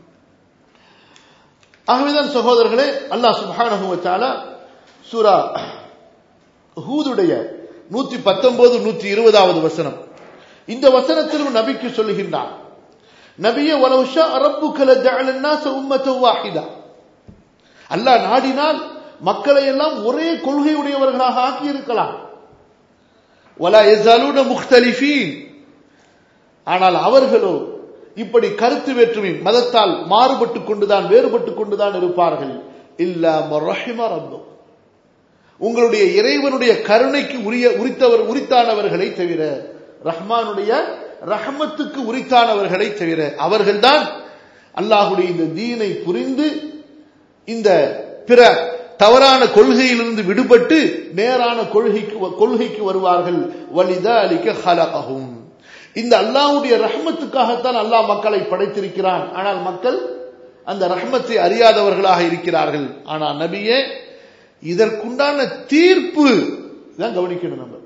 ஆகவேதான் சகோதரர்களே அல்லாஹ் சுப்ஹானஹு வ தஆலா சூரா ஹூதுடைய 119 120வது வசனம் இந்த வசனத்திலும் நபிக்கு சொல்லுகின்றான் நபியே வலவு ஷா ரப்புக லஜஅல الناس உம்மத வாஹிதா அல்லாஹ் நாடினால் மக்களை எல்லாம் ஒரே கொள்கையுடையவர்களாக ஆக்கி இருக்கலாம் வலா யஸாலூன முக்தலிஃபீன் ஆனால் அவர்களோ இப்படி கருத்து வேற்றுமை மதத்தால் மாறுபட்டு கொண்டுதான் வேறுபட்டு கொண்டுதான் இருப்பார்கள் இல்லா ரஹிம ரப்பு உங்களுடைய இறைவனுடைய கருணைக்கு உரிய உரித்தவர் உரித்தானவர்களை தவிர ரஹ்மானுடைய ரஹமத்துக்கு உரித்தானவர்களை தவிர அவர்கள்தான் அல்லாஹுடைய இந்த தீனை புரிந்து இந்த பிற தவறான கொள்கையிலிருந்து விடுபட்டு நேரான கொள்கைக்கு கொள்கைக்கு வருவார்கள் வலித அலிக்க ஹலககும் இந்த அல்லாஹ்வுடைய ரஹ்மத்துக்காகத்தான் அல்லாஹ் மக்களை படைத்திருக்கிறான் ஆனால் மக்கள் அந்த ரஹ்மத்தை அறியாதவர்களாக இருக்கிறார்கள் ஆனால் நபியே இதற்குண்டான தீர்ப்பு தான் கவனிக்கணும் நம்ம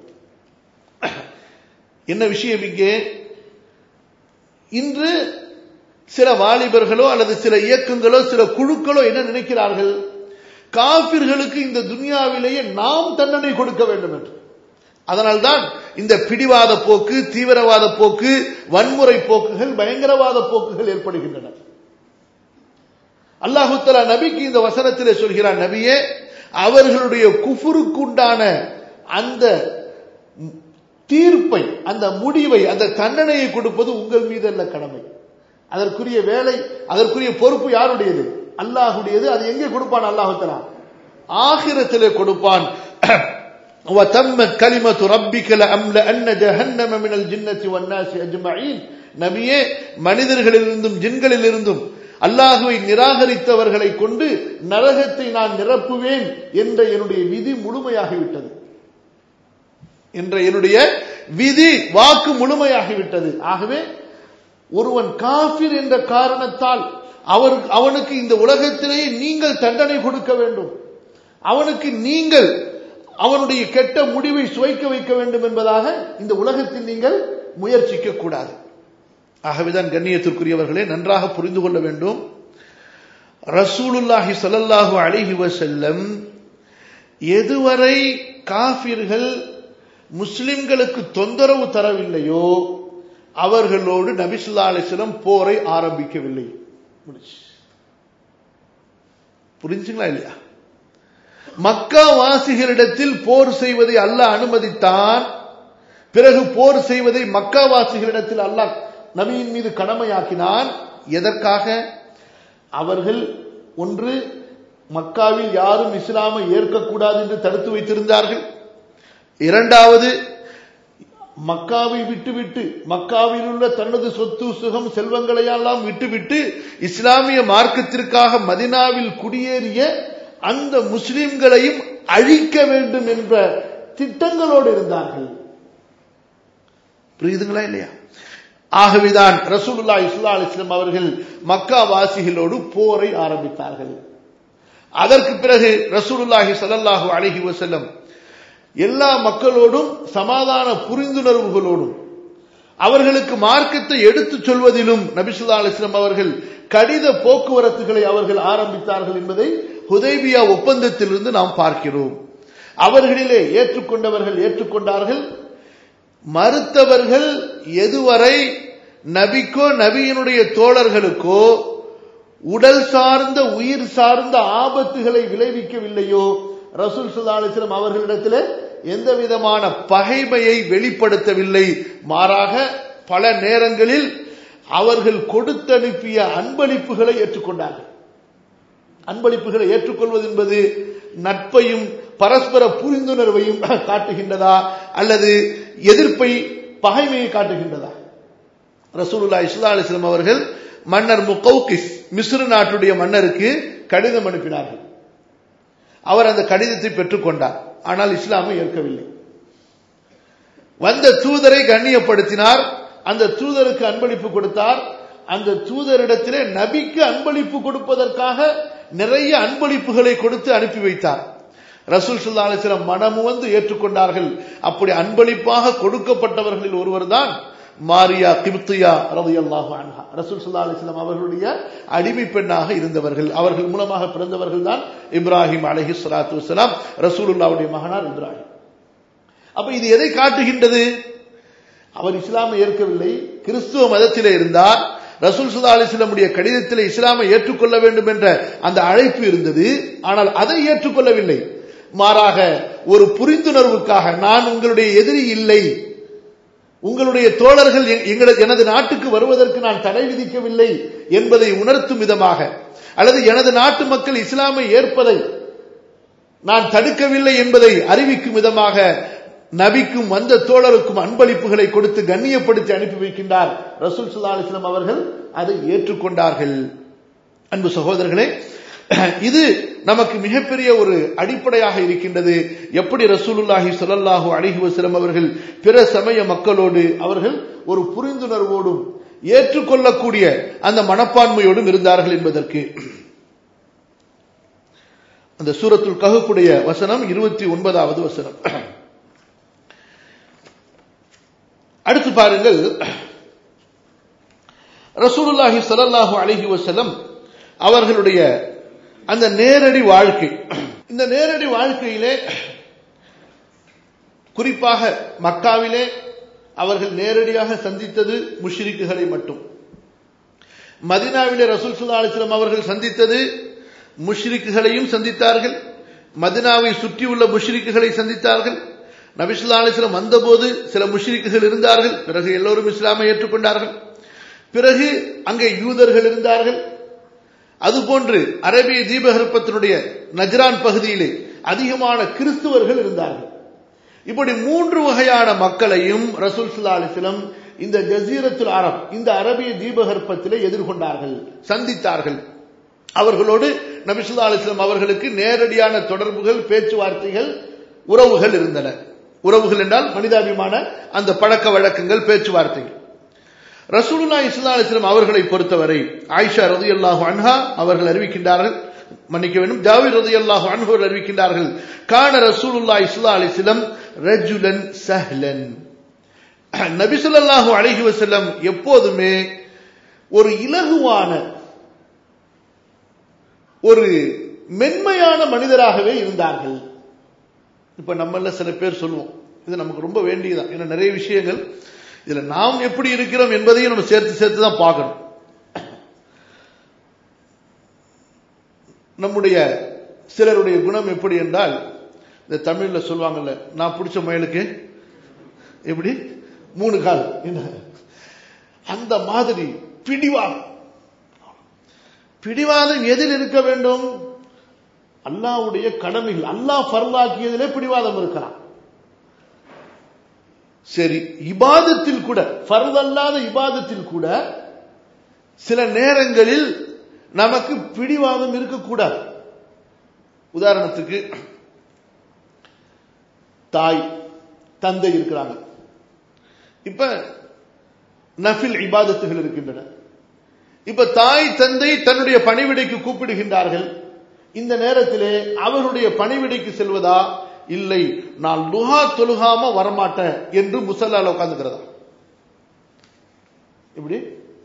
என்ன விஷயம் இங்கே இன்று சில வாலிபர்களோ அல்லது சில இயக்கங்களோ சில குழுக்களோ என்ன நினைக்கிறார்கள் காபிர்களுக்கு இந்த துனியாவிலேயே நாம் தண்டனை கொடுக்க வேண்டும் என்று அதனால்தான் இந்த பிடிவாத போக்கு தீவிரவாத போக்கு வன்முறை போக்குகள் பயங்கரவாத போக்குகள் ஏற்படுகின்றன அல்லாஹு தலா நபிக்கு இந்த வசனத்திலே சொல்கிறான் நபியே அவர்களுடைய குஃபுருக்கு உண்டான அந்த தீர்ப்பை அந்த முடிவை அந்த தண்டனையை கொடுப்பது உங்கள் மீது அல்ல கடமை அதற்குரிய வேலை அதற்குரிய பொறுப்பு யாருடையது அல்லாஹுடையது அது எங்கே கொடுப்பான் அல்லாஹுத்தலா ஆகிரத்திலே கொடுப்பான் وتمت كلمة ربك لأملأن جهنم من الجنة والناس أجمعين நபியே மனிதர்களிலிருந்தும் ஜின்களிலிருந்தும் அல்லாஹுவை நிராகரித்தவர்களை கொண்டு நரகத்தை நான் நிரப்புவேன் என்ற என்னுடைய விதி முழுமையாகிவிட்டது என்ற என்னுடைய விதி வாக்கு முழுமையாகிவிட்டது ஆகவே ஒருவன் காபிர் என்ற காரணத்தால் அவர் அவனுக்கு இந்த உலகத்திலேயே நீங்கள் தண்டனை கொடுக்க வேண்டும் அவனுக்கு நீங்கள் அவனுடைய கெட்ட முடிவை சுவைக்க வைக்க வேண்டும் என்பதாக இந்த உலகத்தில் நீங்கள் முயற்சிக்க கூடாது ஆகவேதான் கண்ணியத்திற்குரியவர்களே நன்றாக புரிந்து கொள்ள வேண்டும் ரசூலுல்லாஹி சல்லல்லாஹு அலிஹி வசல்லம் எதுவரை காபிர்கள் முஸ்லிம்களுக்கு தொந்தரவு தரவில்லையோ அவர்களோடு நபிசுல்லா அலிஸ்லம் போரை ஆரம்பிக்கவில்லை புரிஞ்சுங்களா இல்லையா மக்கா வாசிகளிடத்தில் போர் செய்வதை அல்லாஹ் அனுமதித்தான் பிறகு போர் செய்வதை மக்கா வாசிகளிடத்தில் அல்லாஹ் நபியின் மீது கடமையாக்கினான் எதற்காக அவர்கள் ஒன்று மக்காவில் யாரும் இஸ்லாமை ஏற்கக்கூடாது என்று தடுத்து வைத்திருந்தார்கள் இரண்டாவது மக்காவை விட்டுவிட்டு மக்காவில் உள்ள தனது சொத்து சுகம் செல்வங்களை எல்லாம் விட்டுவிட்டு இஸ்லாமிய மார்க்கத்திற்காக மதினாவில் குடியேறிய அந்த முஸ்லிம்களையும் அழிக்க வேண்டும் என்ற திட்டங்களோடு இருந்தார்கள் புரியுதுங்களா இல்லையா ஆகவேதான் ரசூலுல்லா இஸ்லா அலிஸ்லாம் அவர்கள் மக்கா வாசிகளோடு போரை ஆரம்பித்தார்கள் அதற்கு பிறகு ரசூலுல்லாஹி சல்லல்லாஹு அலஹி வசல்லம் எல்லா மக்களோடும் சமாதான புரிந்துணர்வுகளோடும் அவர்களுக்கு மார்க்கத்தை எடுத்துச் சொல்வதிலும் நபிசுல்லா அலிஸ்லாம் அவர்கள் கடித போக்குவரத்துகளை அவர்கள் ஆரம்பித்தார்கள் என்பதை ஹுதைபியா ஒப்பந்தத்திலிருந்து நாம் பார்க்கிறோம் அவர்களிலே ஏற்றுக்கொண்டவர்கள் ஏற்றுக்கொண்டார்கள் மறுத்தவர்கள் எதுவரை நபிக்கோ நபியினுடைய தோழர்களுக்கோ உடல் சார்ந்த உயிர் சார்ந்த ஆபத்துகளை விளைவிக்கவில்லையோ ரசூல் சுல்லாலிஸ்லம் அவர்களிடத்தில் எந்த விதமான பகைமையை வெளிப்படுத்தவில்லை மாறாக பல நேரங்களில் அவர்கள் கொடுத்தனுப்பிய அன்பளிப்புகளை ஏற்றுக்கொண்டார்கள் அன்பளிப்புகளை ஏற்றுக்கொள்வது என்பது நட்பையும் பரஸ்பர புரிந்துணர்வையும் காட்டுகின்றதா அல்லது எதிர்ப்பை பகைமையை காட்டுகின்றதா ரசூலுல்லா இஸ்லா அலிஸ்லாம் அவர்கள் மன்னர் முகௌகிஸ் மிஸ்ரு நாட்டுடைய மன்னருக்கு கடிதம் அனுப்பினார்கள் அவர் அந்த கடிதத்தை பெற்றுக்கொண்டார் ஆனால் இஸ்லாமை ஏற்கவில்லை வந்த தூதரை கண்ணியப்படுத்தினார் அந்த தூதருக்கு அன்பளிப்பு கொடுத்தார் அந்த தூதரிடத்திலே நபிக்கு அன்பளிப்பு கொடுப்பதற்காக நிறைய அன்பளிப்புகளை கொடுத்து அனுப்பி வைத்தார் ரசூல் சுல்லா அலிஸ்லாம் மனமு வந்து ஏற்றுக்கொண்டார்கள் அப்படி அன்பளிப்பாக கொடுக்கப்பட்டவர்களில் ஒருவர் தான் மாரியா கிப்தியா ரதியல்லாஹு அன்ஹா ரசூல் சுல்லா அலிஸ்லாம் அவர்களுடைய அடிமை பெண்ணாக இருந்தவர்கள் அவர்கள் மூலமாக பிறந்தவர்கள் தான் இப்ராஹிம் அலஹி சலாத்து வலாம் ரசூலுல்லாவுடைய மகனார் இப்ராஹிம் அப்ப இது எதை காட்டுகின்றது அவர் இஸ்லாமை ஏற்கவில்லை கிறிஸ்துவ மதத்திலே இருந்தார் ரசூல் சுல்லா அலிஸ்லமுடைய கடிதத்தில் இஸ்லாமை ஏற்றுக்கொள்ள வேண்டும் என்ற அந்த அழைப்பு இருந்தது ஆனால் அதை ஏற்றுக்கொள்ளவில்லை மாறாக ஒரு புரிந்துணர்வுக்காக நான் உங்களுடைய எதிரி இல்லை உங்களுடைய தோழர்கள் எங்களது எனது நாட்டுக்கு வருவதற்கு நான் தடை விதிக்கவில்லை என்பதை உணர்த்தும் விதமாக அல்லது எனது நாட்டு மக்கள் இஸ்லாமை ஏற்பதை நான் தடுக்கவில்லை என்பதை அறிவிக்கும் விதமாக நபிக்கும் வந்த தோழருக்கும் அன்பளிப்புகளை கொடுத்து கண்ணியப்படுத்தி அனுப்பி வைக்கின்றார் ரசூல் சுல்லா அலிஸ்லாம் அவர்கள் அதை ஏற்றுக்கொண்டார்கள் அன்பு சகோதரர்களே இது நமக்கு மிகப்பெரிய ஒரு அடிப்படையாக இருக்கின்றது எப்படி ரசூலுல்லாஹி சொல்லல்லாஹு அலிஹி வசலம் அவர்கள் பிற சமய மக்களோடு அவர்கள் ஒரு புரிந்துணர்வோடும் ஏற்றுக்கொள்ளக்கூடிய அந்த மனப்பான்மையோடும் இருந்தார்கள் என்பதற்கு அந்த சூரத்துல் கஹுக்குடைய வசனம் இருபத்தி ஒன்பதாவது வசனம் அடுத்து பாருங்கள் ரசூலுல்லாஹி சல்லாஹூ அலஹி வசலம் அவர்களுடைய அந்த நேரடி வாழ்க்கை இந்த நேரடி வாழ்க்கையிலே குறிப்பாக மக்காவிலே அவர்கள் நேரடியாக சந்தித்தது முஷ்ரிக்குகளை மட்டும் மதினாவிலே ரசூல் சுல்லா அலிஸ்லாம் அவர்கள் சந்தித்தது முஷ்ரிக்குகளையும் சந்தித்தார்கள் மதினாவை சுற்றியுள்ள முஷ்ரிக்குகளை சந்தித்தார்கள் நபிசுல்லா அலிஸ்லாம் வந்தபோது சில முஷ்ரிக்குகள் இருந்தார்கள் பிறகு எல்லோரும் இஸ்லாமை ஏற்றுக்கொண்டார்கள் பிறகு அங்கே யூதர்கள் இருந்தார்கள் அதுபோன்று அரேபிய தீபகற்பத்தினுடைய நஜ்ரான் பகுதியிலே அதிகமான கிறிஸ்துவர்கள் இருந்தார்கள் இப்படி மூன்று வகையான மக்களையும் ரசூல் சுல்லா அலிஸ்லம் இந்த ஜசீரத்துல் அரப் இந்த அரபிய தீபகற்பத்திலே எதிர்கொண்டார்கள் சந்தித்தார்கள் அவர்களோடு நபிசுல்லா அலிஸ்லாம் அவர்களுக்கு நேரடியான தொடர்புகள் பேச்சுவார்த்தைகள் உறவுகள் இருந்தன உறவுகள் என்றால் மனிதாபிமான அந்த பழக்க வழக்கங்கள் பேச்சுவார்த்தைகள் ரசூலுல்லா இஸ்லா அலிஸ்லாம் அவர்களை பொறுத்தவரை ஆயிஷா ரதி அல்லாஹு அன்ஹா அவர்கள் அறிவிக்கின்றார்கள் மன்னிக்க வேண்டும் ஜாவிர் ரதி அல்லாஹு அன்ஹோர் அறிவிக்கின்றார்கள் கான ரசூலுல்லா இஸ்லா அலிஸ்லம் ரஜுலன் சஹ்லன் நபிசுல்லாஹு அழகி வசல்லம் எப்போதுமே ஒரு இலகுவான ஒரு மென்மையான மனிதராகவே இருந்தார்கள் இப்ப நம்மள சில பேர் சொல்லுவோம் இது நமக்கு ரொம்ப வேண்டியதான் ஏன்னா நிறைய விஷயங்கள் இதுல நாம் எப்படி இருக்கிறோம் என்பதையும் நம்ம சேர்த்து சேர்த்து தான் பார்க்கணும் நம்முடைய சிலருடைய குணம் எப்படி என்றால் இந்த தமிழ்ல சொல்லுவாங்கல்ல நான் பிடிச்ச முயலுக்கு எப்படி மூணு கால் என்ன அந்த மாதிரி பிடிவாதம் பிடிவாதம் எதில் இருக்க வேண்டும் அல்லாவுடைய கடமைகள் அல்லாஹ் பரவாக்கியதிலே பிடிவாதம் இருக்கலாம் சரி இபாதத்தில் கூட ஃபர்தல்லாத இபாதத்தில் கூட சில நேரங்களில் நமக்கு பிடிவாதம் இருக்கக்கூடாது உதாரணத்துக்கு தாய் தந்தை இருக்கிறாங்க இப்ப நஃபில் இபாதத்துகள் இருக்கின்றன இப்ப தாய் தந்தை தன்னுடைய பணிவிடைக்கு கூப்பிடுகின்றார்கள் இந்த நேரத்திலே அவருடைய பணிவிடைக்கு செல்வதா இல்லை நான் லுஹா தொழுகாம வரமாட்டேன் என்று முசல்லால உட்காந்துக்கிறதா இப்படி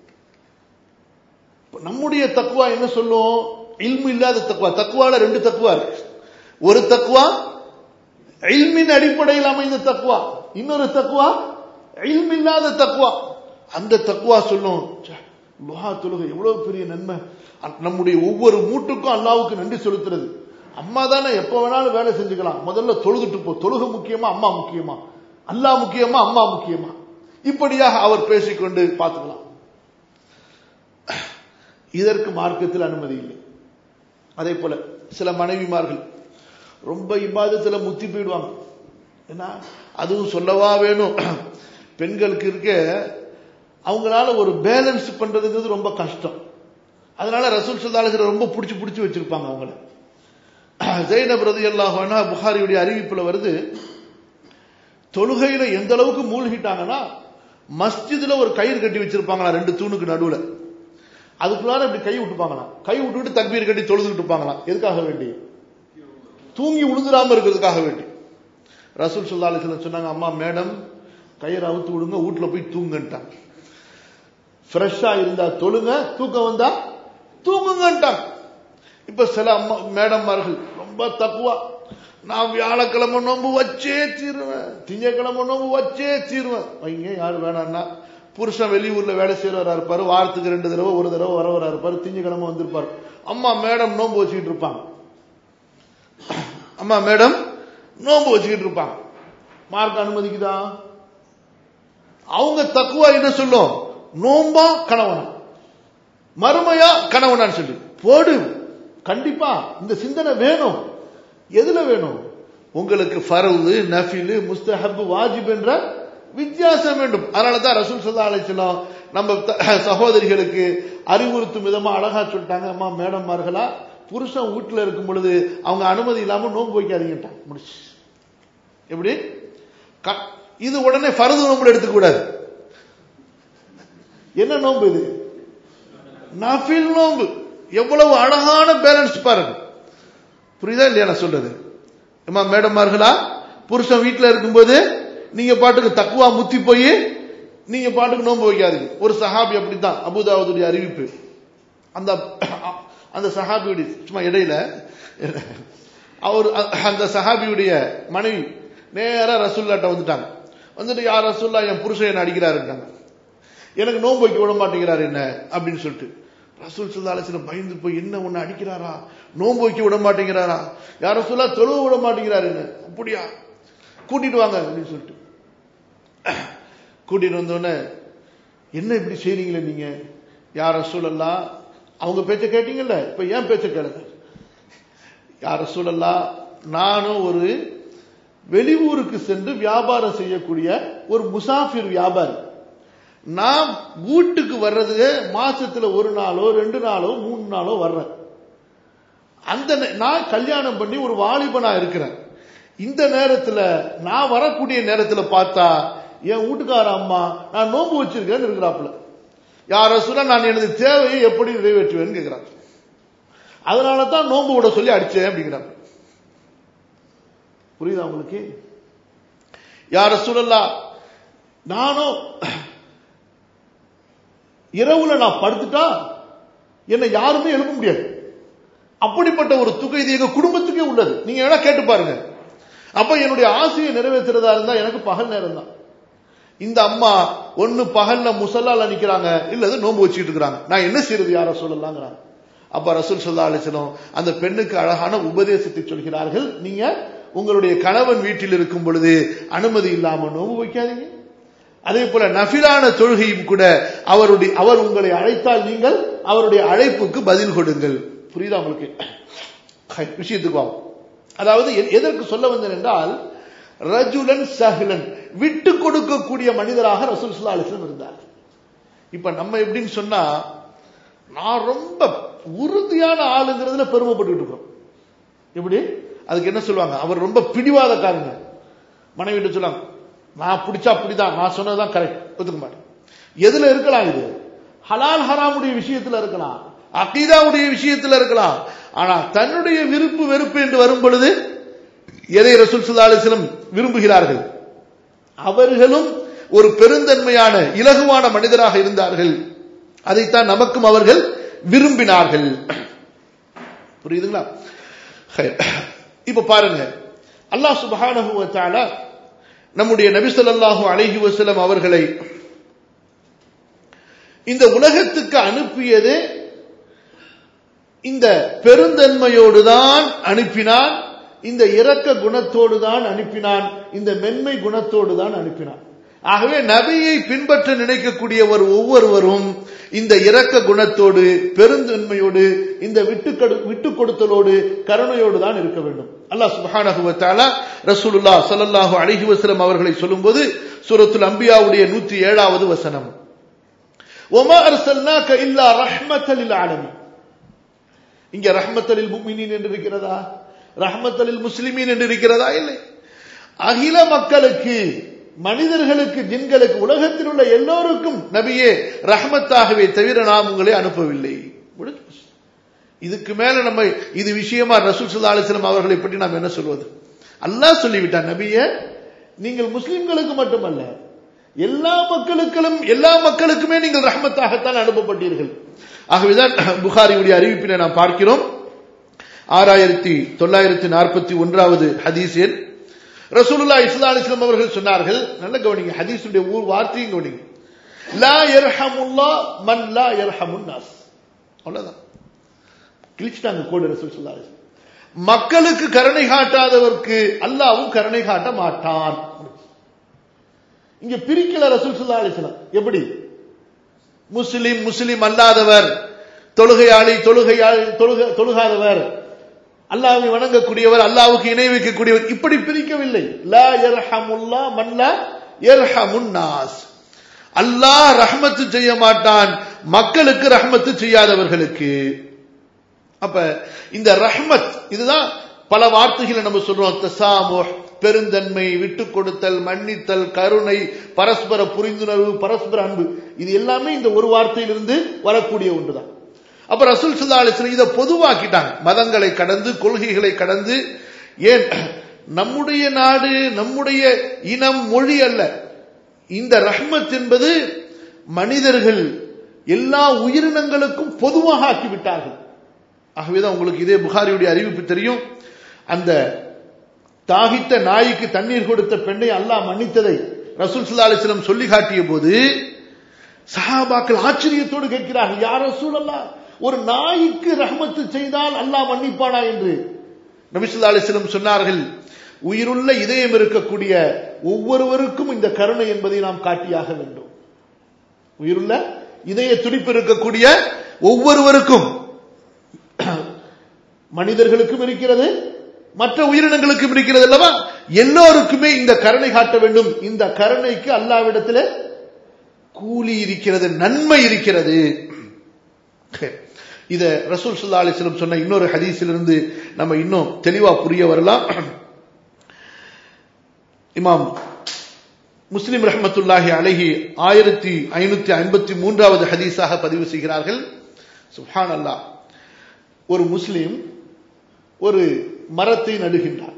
நம்முடைய தக்குவா என்ன சொல்லும் இல்மு இல்லாத தக்குவா தக்குவால ரெண்டு தக்குவா இருக்கு ஒரு தக்குவா இல்மின் அடிப்படையில் அமைந்த தக்குவா இன்னொரு தக்குவா இல்மு இல்லாத தக்குவா அந்த தக்குவா சொல்லும் லுஹா தொழுகை எவ்வளவு பெரிய நன்மை நம்முடைய ஒவ்வொரு மூட்டுக்கும் அல்லாவுக்கு நன்றி செலுத்துறது அம்மா தானே எப்ப வேணாலும் வேலை செஞ்சுக்கலாம் முதல்ல தொழுதுட்டு போ தொழுக முக்கியமா அம்மா முக்கியமா அல்லா முக்கியமா அம்மா முக்கியமா இப்படியாக அவர் பேசிக்கொண்டு பார்த்துக்கலாம் இதற்கு மார்க்கத்தில் அனுமதி இல்லை அதே போல சில மனைவிமார்கள் ரொம்ப இபாதத்துல முத்தி போயிடுவாங்க ஏன்னா அதுவும் சொல்லவா வேணும் பெண்களுக்கு இருக்க அவங்களால ஒரு பேலன்ஸ் பண்றதுங்கிறது ரொம்ப கஷ்டம் அதனால ரசூல் சல்லாஹர் ரொம்ப பிடிச்சி பிடிச்சி வச்சிருப்பாங்க அவங்கள ஜெயினப் ரதி அல்லாஹானா புகாரியுடைய அறிவிப்புல வருது தொழுகையில எந்த அளவுக்கு மூழ்கிட்டாங்கன்னா மஸ்ஜிதுல ஒரு கயிறு கட்டி வச்சிருப்பாங்களா ரெண்டு தூணுக்கு நடுவுல அதுக்குள்ளார இப்படி கை விட்டுப்பாங்களாம் கை விட்டுவிட்டு தக்பீர் கட்டி தொழுதுகிட்டு இருப்பாங்களாம் எதுக்காக வேண்டி தூங்கி உழுந்துடாம இருக்கிறதுக்காக வேண்டி ரசூல் சுல்லா அலிஸ்லாம் சொன்னாங்க அம்மா மேடம் கயிறு அவுத்து விடுங்க வீட்டுல போய் தூங்கன்ட்டாங்க ஃப்ரெஷ்ஷா இருந்தா தொழுங்க தூக்கம் வந்தா தூங்குங்கன்ட்டாங்க இப்ப சில அம்மா மேடம்மார்கள் ரொம்ப தக்குவா நான் வியாழக்கிழமை நோம்பு வச்சே தீருவேன் திங்கக்கிழமை நோம்பு வச்சே தீருவேன் வைங்க யாரு வேணாம்னா புருஷன் வெளியூர்ல வேலை செய்யறவரா இருப்பாரு வாரத்துக்கு ரெண்டு தடவை ஒரு தடவை வரவரா இருப்பாரு திங்கக்கிழமை வந்திருப்பாரு அம்மா மேடம் நோம்பு வச்சுக்கிட்டு இருப்பாங்க அம்மா மேடம் நோம்பு வச்சுக்கிட்டு இருப்பாங்க மார்க் அனுமதிக்குதா அவங்க தக்குவா என்ன சொல்லும் நோம்பா கணவனா மறுமையா கணவனான்னு சொல்லி போடு கண்டிப்பா இந்த சிந்தனை வேணும் எதுல வேணும் உங்களுக்கு ஃபரவு நஃபிலு முஸ்தஹப் வாஜிப் என்ற வித்தியாசம் வேண்டும் அதனாலதான் ரசூல் சல்லா அலிஸ்லாம் நம்ம சகோதரிகளுக்கு அறிவுறுத்தும் விதமா அழகா சொல்லிட்டாங்க அம்மா மேடம்மார்களா புருஷன் வீட்டுல இருக்கும் பொழுது அவங்க அனுமதி இல்லாம நோன்பு வைக்காதீங்கட்டாங்க முடிச்சு எப்படி இது உடனே ஃபரது நோம்பு எடுத்துக்க கூடாது என்ன நோம்பு இது நஃபில் நோம்பு எவ்வளவு அழகான பேலன்ஸ் பாருங்க புரியுதா இல்லையா நான் சொல்றது அம்மா மேடம்மார்களா புருஷன் வீட்டுல இருக்கும்போது நீங்க பாட்டுக்கு தக்குவா முத்தி போய் நீங்க பாட்டுக்கு நோன்பு வைக்காதீங்க ஒரு சஹாபி அப்படித்தான் அபுதாவுடைய அறிவிப்பு அந்த அந்த சஹாபியுடைய சும்மா இடையில அவர் அந்த சஹாபியுடைய மனைவி நேரா ரசுல்லாட்ட வந்துட்டாங்க வந்துட்டு யார் ரசுல்லா என் புருஷன் என்ன அடிக்கிறாருட்டாங்க எனக்கு நோன்பு வைக்க விட மாட்டேங்கிறாரு என்ன அப்படின்னு சொல்லிட்டு ரசூல் சுல்லாலசில பயந்து போய் என்ன ஒன்னு அடிக்கிறாரா நோன்பு வைக்க விட மாட்டேங்கிறாரா யார சொல்லா தொழுவ விட மாட்டேங்கிறாரு என்ன அப்படியா கூட்டிட்டு வாங்க அப்படின்னு சொல்லிட்டு கூட்டிட்டு வந்தோடனே என்ன இப்படி செய்றீங்களே நீங்க யார சூழல்லாம் அவங்க பேச்ச கேட்டீங்கல்ல இப்ப ஏன் பேச்ச கேளுங்க யார சூழல்லாம் நானும் ஒரு வெளியூருக்கு சென்று வியாபாரம் செய்யக்கூடிய ஒரு முசாஃபிர் வியாபாரி நான் வீட்டுக்கு வர்றது மாசத்துல ஒரு நாளோ ரெண்டு நாளோ மூணு நாளோ வர்றேன் அந்த நான் கல்யாணம் பண்ணி ஒரு வாலிபனா இருக்கிறேன் இந்த நேரத்துல நான் வரக்கூடிய நேரத்துல பார்த்தா என் வீட்டுக்கார அம்மா நான் நோன்பு வச்சிருக்கேன்னு இருக்கிறாப்புல யார சொல்ல நான் எனது தேவையை எப்படி நிறைவேற்றுவேன்னு கேட்கிறான் அதனால தான் நோன்பு விட சொல்லி அடிச்சேன் அப்படிங்கிறான் புரியுதா உங்களுக்கு யார சொல்லலாம் நானும் இரவுல நான் படுத்துட்டா என்னை யாருமே எழுப்ப முடியாது அப்படிப்பட்ட ஒரு துகை இது எங்க குடும்பத்துக்கே உள்ளது நீங்க வேணா கேட்டு பாருங்க அப்ப என்னுடைய ஆசையை நிறைவேற்றுறதா இருந்தா எனக்கு பகல் நேரம் தான் இந்த அம்மா ஒன்னு பகல்ல முசல்லால நிக்கிறாங்க இல்லது நோன்பு வச்சுக்கிட்டு இருக்கிறாங்க நான் என்ன செய்யறது யார சொல்லலாங்கிறாங்க அப்ப ரசூல் சொல்லா அலிசலம் அந்த பெண்ணுக்கு அழகான உபதேசத்தை சொல்கிறார்கள் நீங்க உங்களுடைய கணவன் வீட்டில் இருக்கும் பொழுது அனுமதி இல்லாம நோன்பு வைக்காதீங்க அதே போல நஃபிலான தொழுகையும் கூட அவருடைய அவர் உங்களை அழைத்தால் நீங்கள் அவருடைய அழைப்புக்கு பதில் கொடுங்கள் புரியுதா உங்களுக்கு விஷயத்துக்கு வாங்க அதாவது எதற்கு சொல்ல வந்தேன் என்றால் ரஜுலன் சஹிலன் விட்டு கொடுக்கக்கூடிய மனிதராக ரசூல் சுல்லா அலிஸ்லம் இருந்தார் இப்ப நம்ம எப்படின்னு சொன்னா நான் ரொம்ப உறுதியான ஆளுங்கிறதுல பெருமைப்பட்டு இருக்கோம் எப்படி அதுக்கு என்ன சொல்லுவாங்க அவர் ரொம்ப பிடிவாதக்காரங்க மனைவிட்டு சொல்லுவாங்க நான் பிடிச்சா அப்படிதான் நான் சொன்னதுதான் கரெக்ட் ஒத்துக்க மாட்டேன் எதுல இருக்கலாம் இது ஹலால் ஹராமுடைய விஷயத்துல இருக்கலாம் அகீதாவுடைய விஷயத்துல இருக்கலாம் ஆனா தன்னுடைய விருப்பு வெறுப்பு என்று வரும் பொழுது எதை ரசூல் சுல்லா அலிஸ்லம் விரும்புகிறார்கள் அவர்களும் ஒரு பெருந்தன்மையான இலகுவான மனிதராக இருந்தார்கள் அதைத்தான் நமக்கும் அவர்கள் விரும்பினார்கள் புரியுதுங்களா இப்ப பாருங்க அல்லாஹ் சுபஹானஹு நம்முடைய நபி சொல்லாஹு அலைஹி வசலம் அவர்களை இந்த உலகத்துக்கு அனுப்பியது இந்த பெருந்தன்மையோடு தான் அனுப்பினான் இந்த இரக்க குணத்தோடு தான் அனுப்பினான் இந்த மென்மை குணத்தோடு தான் அனுப்பினான் ஆகவே நபியை பின்பற்ற நினைக்கக்கூடியவர் ஒவ்வொருவரும் இந்த இரக்க குணத்தோடு பெருந்தன்மையோடு இந்த விட்டு விட்டு கொடுத்தலோடு கருணையோடு தான் இருக்க வேண்டும் அல்லாஹ் சுப்ஹானஹு வ தஆலா ரசூலுல்லாஹ் ஸல்லல்லாஹு அலைஹி வஸல்லம் அவர்களை சொல்லும்போது சூரத்துல் அன்பியாவுடைய 107வது வசனம் وما ارسلناك الا رحمه للعالمين இங்க ரஹ்மத்தலில் முஃமினீன் என்று இருக்கிறதா ரஹ்மத்தலில் முஸ்லிமீன் என்று இருக்கிறதா இல்லை அகில மக்களுக்கு மனிதர்களுக்கு ஜின்களுக்கு உலகத்தில் உள்ள எல்லோருக்கும் நபியே ரஹ்மத்தாகவே தவிர நாம் உங்களை அனுப்பவில்லை இதுக்கு மேல நம்ம இது விஷயமா ரசூல் சுல்லா அலிஸ்லாம் அவர்களை பற்றி நாம் என்ன சொல்வது அல்லாஹ் சொல்லிவிட்டார் நபிய நீங்கள் முஸ்லிம்களுக்கு மட்டுமல்ல எல்லா மக்களுக்களும் எல்லா மக்களுக்குமே நீங்கள் ரஹ்மத்தாகத்தான் அனுப்பப்பட்டீர்கள் ஆகவேதான் புகாரியுடைய அறிவிப்பினை நாம் பார்க்கிறோம் ஆறாயிரத்தி தொள்ளாயிரத்தி நாற்பத்தி ஒன்றாவது ஹதீஸ் எண் ரசூலுல்லா இஸ்லா அலிஸ்லாம் அவர்கள் சொன்னார்கள் நல்ல கவனிங்க ஹதீஸுடைய ஊர் வார்த்தையும் கவனிங்க லா எர்ஹமுல்லா மன் லா எர்ஹமுன் நாஸ் அவ்வளவுதான் கிழிச்சிட்டாங்க கோடு ரசூல் சொல்லா மக்களுக்கு கருணை காட்டாதவருக்கு அல்லாவும் கருணை காட்ட மாட்டான் இங்க பிரிக்கல ரசூல் சொல்லா அலிஸ்லாம் எப்படி முஸ்லிம் முஸ்லிம் அல்லாதவர் தொழுகையாளி தொழுகையாளி தொழுக தொழுகாதவர் அல்லாவை வணங்கக்கூடியவர் அல்லாவுக்கு இணை வைக்கக்கூடியவர் இப்படி பிரிக்கவில்லை லா யர்ஹமுல்லா மல்லா யர்ஹமுன் நாஸ் அல்லாஹ் ரஹ்மத்து செய்ய மாட்டான் மக்களுக்கு ரஹ்மத்து செய்யாதவர்களுக்கு அப்ப இந்த ரஹ்மத் இதுதான் பல வார்த்தைகளை நம்ம சொல்றோம் தசாமோ பெருந்தன்மை விட்டு கொடுத்தல் மன்னித்தல் கருணை பரஸ்பர புரிந்துணர்வு பரஸ்பர அன்பு இது எல்லாமே இந்த ஒரு வார்த்தையிலிருந்து வரக்கூடிய ஒன்றுதான் அப்ப ரசூல் சுல்லா அலிஸ்லாம் இதை பொதுவாக்கிட்டாங்க மதங்களை கடந்து கொள்கைகளை கடந்து ஏன் நம்முடைய நாடு நம்முடைய இனம் மொழி அல்ல இந்த ரஹ்மத் என்பது மனிதர்கள் எல்லா உயிரினங்களுக்கும் பொதுவாக ஆக்கிவிட்டார்கள் ஆகவேதான் உங்களுக்கு இதே புகாரியுடைய அறிவிப்பு தெரியும் அந்த தாகித்த நாய்க்கு தண்ணீர் கொடுத்த பெண்ணை அல்லாஹ் மன்னித்ததை ரசூல் சுல்லா அலிஸ்லம் சொல்லி காட்டிய போது சஹாபாக்கள் ஆச்சரியத்தோடு கேட்கிறார்கள் யார் ரசூல் அல்லா ஒரு நாய்க்கு ரஹமத்து செய்தால் அல்லாஹ் மன்னிப்பானா என்று நபிசுல்லா அலிஸ்லம் சொன்னார்கள் உயிருள்ள இதயம் இருக்கக்கூடிய ஒவ்வொருவருக்கும் இந்த கருணை என்பதை நாம் காட்டியாக வேண்டும் உயிருள்ள இதய துடிப்பு இருக்கக்கூடிய ஒவ்வொருவருக்கும் மனிதர்களுக்கும் இருக்கிறது மற்ற உயிரினங்களுக்கும் இருக்கிறது அல்லவா எல்லோருக்குமே இந்த கருணை காட்ட வேண்டும் இந்த கருணைக்கு அல்லாவிடத்தில் கூலி இருக்கிறது நன்மை இருக்கிறது இத ரசூல் சுல்லா அலிஸ்லம் சொன்ன இன்னொரு ஹதீஸிலிருந்து நம்ம இன்னும் தெளிவா புரிய வரலாம் இமாம் முஸ்லிம் ரஹமத்துல்லாஹி அலஹி ஆயிரத்தி ஐநூத்தி ஐம்பத்தி மூன்றாவது ஹதீஸாக பதிவு செய்கிறார்கள் சுஹான் அல்லா ஒரு முஸ்லிம் ஒரு மரத்தை நடுகின்றார்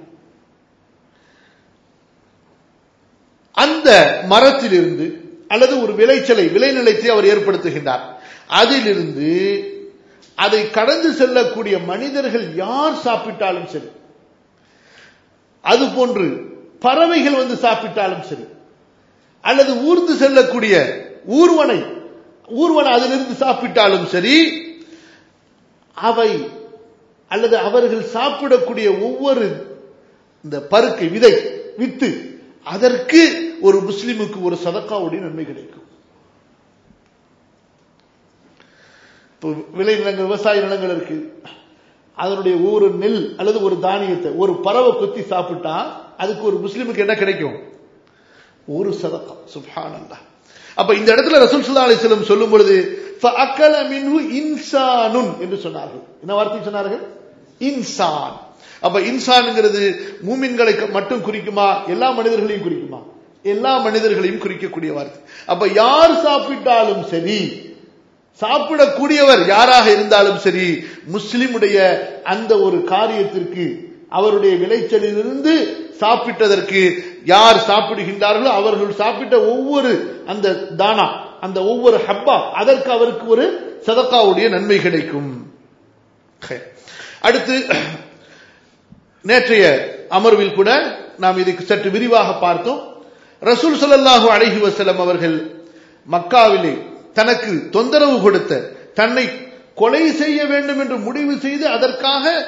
அந்த மரத்திலிருந்து அல்லது ஒரு விளைச்சலை விளைநிலத்தை அவர் ஏற்படுத்துகின்றார் அதிலிருந்து அதை கடந்து செல்லக்கூடிய மனிதர்கள் யார் சாப்பிட்டாலும் சரி அது போன்று பறவைகள் வந்து சாப்பிட்டாலும் சரி அல்லது ஊர்ந்து செல்லக்கூடிய ஊர்வனை ஊர்வனை அதிலிருந்து சாப்பிட்டாலும் சரி அவை அல்லது அவர்கள் சாப்பிடக்கூடிய ஒவ்வொரு இந்த பருக்கை விதை வித்து அதற்கு ஒரு முஸ்லிமுக்கு ஒரு சதக்காவுடைய நன்மை கிடைக்கும் இப்போ விளை நிலங்கள் விவசாய நிலங்கள் இருக்கு அதனுடைய ஒவ்வொரு நெல் அல்லது ஒரு தானியத்தை ஒரு பறவை கொத்தி சாப்பிட்டா அதுக்கு ஒரு முஸ்லிமுக்கு என்ன கிடைக்கும் ஒரு சதக்கம் சுப்ஹான் அல்லா அப்ப இந்த இடத்துல ரசூல் சுல்லா அலிஸ்லம் சொல்லும் பொழுது அக்கல மின்ஹு இன்சானுன் என்று சொன்னார்கள் என்ன வார்த்தை சொன்னார்கள் இன்சான் அப்ப இன்சான்ங்கிறது மூமின்களை மட்டும் குறிக்குமா எல்லா மனிதர்களையும் குறிக்குமா எல்லா மனிதர்களையும் குறிக்கக்கூடிய வார்த்தை அப்ப யார் சாப்பிட்டாலும் சரி சாப்பிடக்கூடியவர் யாராக இருந்தாலும் சரி முஸ்லிமுடைய அந்த ஒரு காரியத்திற்கு அவருடைய விளைச்சலிலிருந்து சாப்பிட்டதற்கு யார் சாப்பிடுகின்றார்களோ அவர்கள் சாப்பிட்ட ஒவ்வொரு அந்த தானா அந்த ஒவ்வொரு ஹப்பா அதற்கு அவருக்கு ஒரு சதக்காவுடைய நன்மை கிடைக்கும் அடுத்து நேற்றைய அமர்வில் கூட நாம் இதுக்கு சற்று விரிவாக பார்த்தோம் ரசூல் சல்லாஹூ அழகி வசலம் அவர்கள் மக்காவிலே தனக்கு தொந்தரவு கொடுத்த தன்னை கொலை செய்ய வேண்டும் என்று முடிவு செய்து அதற்காக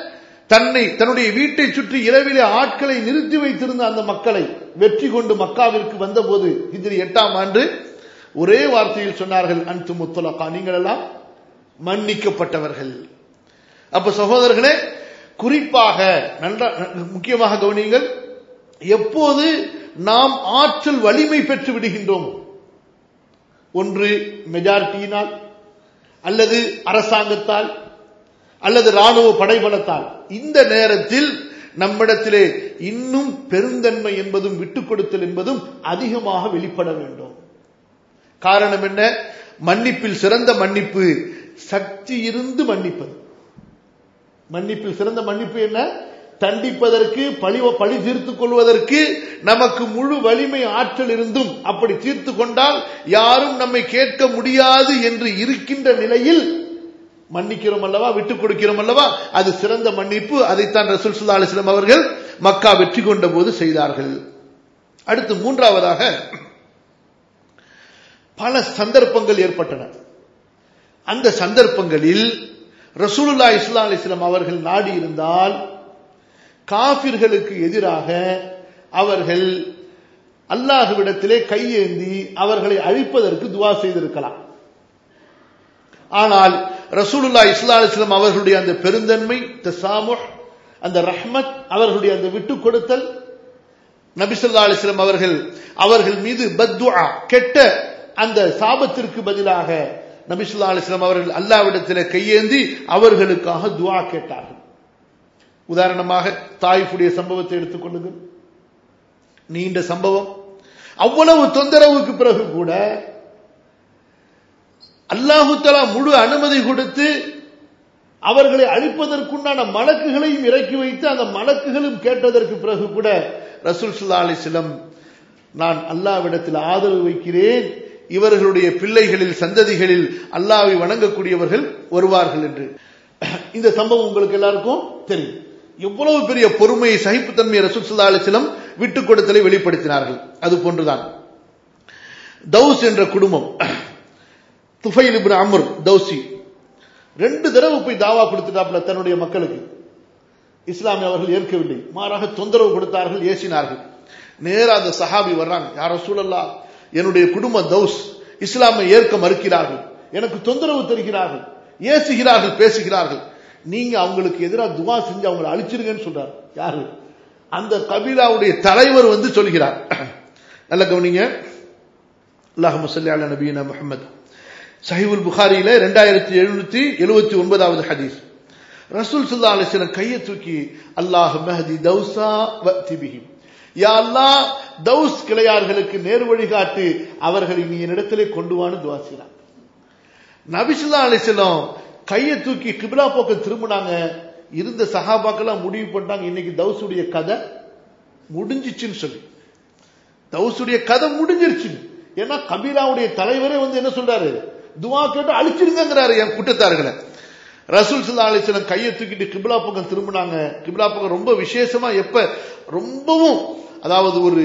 தன்னை தன்னுடைய வீட்டை சுற்றி இரவிலே ஆட்களை நிறுத்தி வைத்திருந்த அந்த மக்களை வெற்றி கொண்டு மக்காவிற்கு வந்தபோது இதில் எட்டாம் ஆண்டு ஒரே வார்த்தையில் சொன்னார்கள் அன்து முத்தலகா நீங்கள் எல்லாம் மன்னிக்கப்பட்டவர்கள் அப்ப சகோதரர்களே குறிப்பாக நன்றா முக்கியமாக கவனியுங்கள் எப்போது நாம் ஆற்றல் வலிமை பெற்று விடுகின்றோம் ஒன்று மெஜாரிட்டியினால் அல்லது அரசாங்கத்தால் அல்லது ராணுவ படைபலத்தால் இந்த நேரத்தில் நம்மிடத்திலே இன்னும் பெருந்தன்மை என்பதும் விட்டுக் கொடுத்தல் என்பதும் அதிகமாக வெளிப்பட வேண்டும் காரணம் என்ன மன்னிப்பில் சிறந்த மன்னிப்பு சக்தி இருந்து மன்னிப்பது மன்னிப்பில் சிறந்த மன்னிப்பு என்ன தண்டிப்பதற்கு பழி பழி தீர்த்துக் கொள்வதற்கு நமக்கு முழு வலிமை ஆற்றல் இருந்தும் அப்படி தீர்த்து கொண்டால் யாரும் நம்மை கேட்க முடியாது என்று இருக்கின்ற நிலையில் மன்னிக்கிறோம் அல்லவா விட்டுக் கொடுக்கிறோம் அல்லவா அது சிறந்த மன்னிப்பு அதைத்தான் ரசூல் சுல்லா அலிஸ்லாம் அவர்கள் மக்கா வெற்றி கொண்ட போது செய்தார்கள் அடுத்து மூன்றாவதாக பல சந்தர்ப்பங்கள் ஏற்பட்டன அந்த சந்தர்ப்பங்களில் ரசூலுல்லா இஸ்லா அலிஸ்லாம் அவர்கள் நாடி இருந்தால் காபிர்களுக்கு எதிராக அவர்கள் அல்லாஹுவிடத்திலே கையேந்தி அவர்களை அழிப்பதற்கு துவா செய்திருக்கலாம் ஆனால் ரசூலுல்லா இஸ்லா அலிஸ்லாம் அவர்களுடைய அந்த பெருந்தன்மை தசாமு அந்த ரஹ்மத் அவர்களுடைய அந்த விட்டுக் கொடுத்தல் நபிசுல்லா அலிஸ்லாம் அவர்கள் அவர்கள் மீது பத்வா கெட்ட அந்த சாபத்திற்கு பதிலாக நபிசுல்லா அலிஸ்லாம் அவர்கள் அல்லாவிடத்தில் கையேந்தி அவர்களுக்காக துவா கேட்டார்கள் உதாரணமாக தாய்ஃபுடைய சம்பவத்தை எடுத்துக்கொள்ளுங்கள் நீண்ட சம்பவம் அவ்வளவு தொந்தரவுக்கு பிறகு கூட அல்லாஹு தலா முழு அனுமதி கொடுத்து அவர்களை அழிப்பதற்குண்டான மலக்குகளையும் இறக்கி வைத்து அந்த மலக்குகளும் கேட்டதற்கு பிறகு கூட ரசூல் சுல்லா அலிஸ்லம் நான் அல்லாவிடத்தில் ஆதரவு வைக்கிறேன் இவர்களுடைய பிள்ளைகளில் சந்ததிகளில் அல்லாவை வணங்கக்கூடியவர்கள் வருவார்கள் என்று இந்த சம்பவம் உங்களுக்கு எல்லாருக்கும் தெரியும் எவ்வளவு பெரிய பொறுமையை சகிப்புத்தன்மையை ரசூல் சுல்லா அலிஸ்லம் விட்டுக் கொடுத்தலை வெளிப்படுத்தினார்கள் அது போன்றுதான் தௌஸ் என்ற குடும்பம் துஃபைல் இப்னு அமர் தௌசி ரெண்டு தடவை போய் தாவா கொடுத்துட்டாப்ல தன்னுடைய மக்களுக்கு இஸ்லாமிய அவர்கள் ஏற்கவில்லை மாறாக தொந்தரவு கொடுத்தார்கள் ஏசினார்கள் நேரா அந்த சஹாபி வர்றாங்க யார சூழல்லா என்னுடைய குடும்ப தௌஸ் இஸ்லாமை ஏற்க மறுக்கிறார்கள் எனக்கு தொந்தரவு தருகிறார்கள் ஏசுகிறார்கள் பேசுகிறார்கள் நீங்க அவங்களுக்கு எதிராக துவா செஞ்சு அவங்களை அழிச்சிருங்கன்னு சொல்றார் யாரு அந்த கபீலாவுடைய தலைவர் வந்து சொல்கிறார் நல்ல கவனிங்க அல்லாஹ் முசல்லி அலா நபீனா முஹம்மது சஹிபுல் புகாரியில ரெண்டாயிரத்தி எழுநூத்தி எழுபத்தி ஒன்பதாவது ஹதீஸ் ரசூல் சுல்லா அலிஸ்லம் கையை தூக்கி அல்லாஹ் மஹதி தௌசா வத்திபிஹி யா அல்லாஹ் தௌஸ் கிளையார்களுக்கு நேர் வழிகாட்டு அவர்களை நீ என்னிடத்திலே கொண்டு வான்னு துவா செய்றான் நபிசுல்லா அலிஸ்லம் கையை தூக்கி கிபிலா பக்கம் திரும்பினாங்க இருந்த சஹாபாக்கெல்லாம் முடிவு பண்ணிட்டாங்க இன்னைக்கு தௌசுடைய கதை முடிஞ்சிச்சுன்னு சொல்லி தௌசுடைய கதை முடிஞ்சிருச்சு ஏன்னா கபீராவுடைய தலைவரே வந்து என்ன சொல்றாரு துவா கேட்டு அழிச்சிருங்கிறாரு என் கூட்டத்தார்களை ரசூல் சுல்லா அலிஸ்லம் கையை தூக்கிட்டு கிபிலா பக்கம் திரும்பினாங்க கிபிலா பக்கம் ரொம்ப விசேஷமா எப்ப ரொம்பவும் அதாவது ஒரு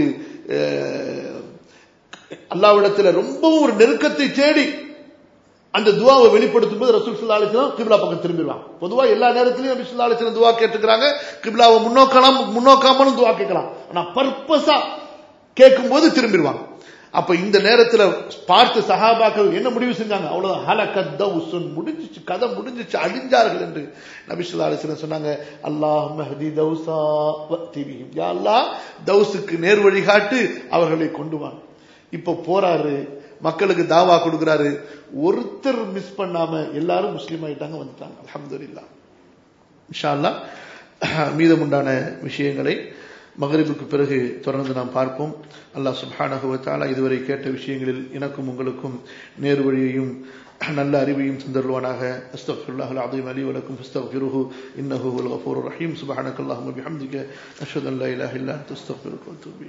அல்லாவிடத்துல ரொம்பவும் ஒரு நெருக்கத்தை தேடி அந்த துவாவை வெளிப்படுத்தும் போது ரசூல் சுல்லா அலிஸ்லாம் கிபிலா பக்கம் திரும்பிடுவாங்க பொதுவா எல்லா நேரத்திலையும் நபி சுல்லா அலிஸ்லாம் துவா கேட்டுக்கிறாங்க கிபிலாவை முன்னோக்கலாம் முன்னோக்காமலும் துவா கேட்கலாம் ஆனா பர்பஸா கேட்கும் போது திரும்பிடுவாங்க அப்ப இந்த நேரத்துல பார்த்து சஹாபாக்கள் என்ன முடிவு செஞ்சாங்க அவ்வளவுதான் ஹலகத் தௌசுன் முடிஞ்சிச்சு கதை முடிஞ்சிச்சு அழிஞ்சார்கள் என்று நபி சொல்லா அலிஸ்லாம் சொன்னாங்க அல்லாஹ் மஹதி தௌசா வத்திபிஹிம் யா அல்லாஹ் தௌசுக்கு நேர் வழிகாட்டு அவர்களை கொண்டு வாங்க இப்ப போறாரு மக்களுக்கு தாவா கொடுக்கிறாரு ஒருத்தர் மிஸ் பண்ணாம எல்லாரும் முஸ்லீம் ஆயிட்டாங்க வந்துட்டாங்க அலமதுல்லா இன்ஷா அல்லா மீதமுண்டான விஷயங்களை மகரிபுக்கு பிறகு தொடர்ந்து நாம் பார்ப்போம் அல்லாஹ் சுப்ஹானஹுவத்தாலா இதுவரை கேட்ட விஷயங்களில் எனக்கும் உங்களுக்கும் நேர் வழியையும் நல்ல அறிவையும் தந்தருவானாக அஸ்தக்ஃபிருல்லாஹ் அலீம் அலி வலக்கும் அஸ்தக்ஃபிருஹு இன்னஹு வல் கஃபூர் ரஹீம் சுப்ஹானக்கல்லாஹும்ம பிஹம்திக அஷ்ஹது அன் லா இலாஹா இல்லா அன்த அஸ்தக்ஃபிருக்க வ அத்தூபு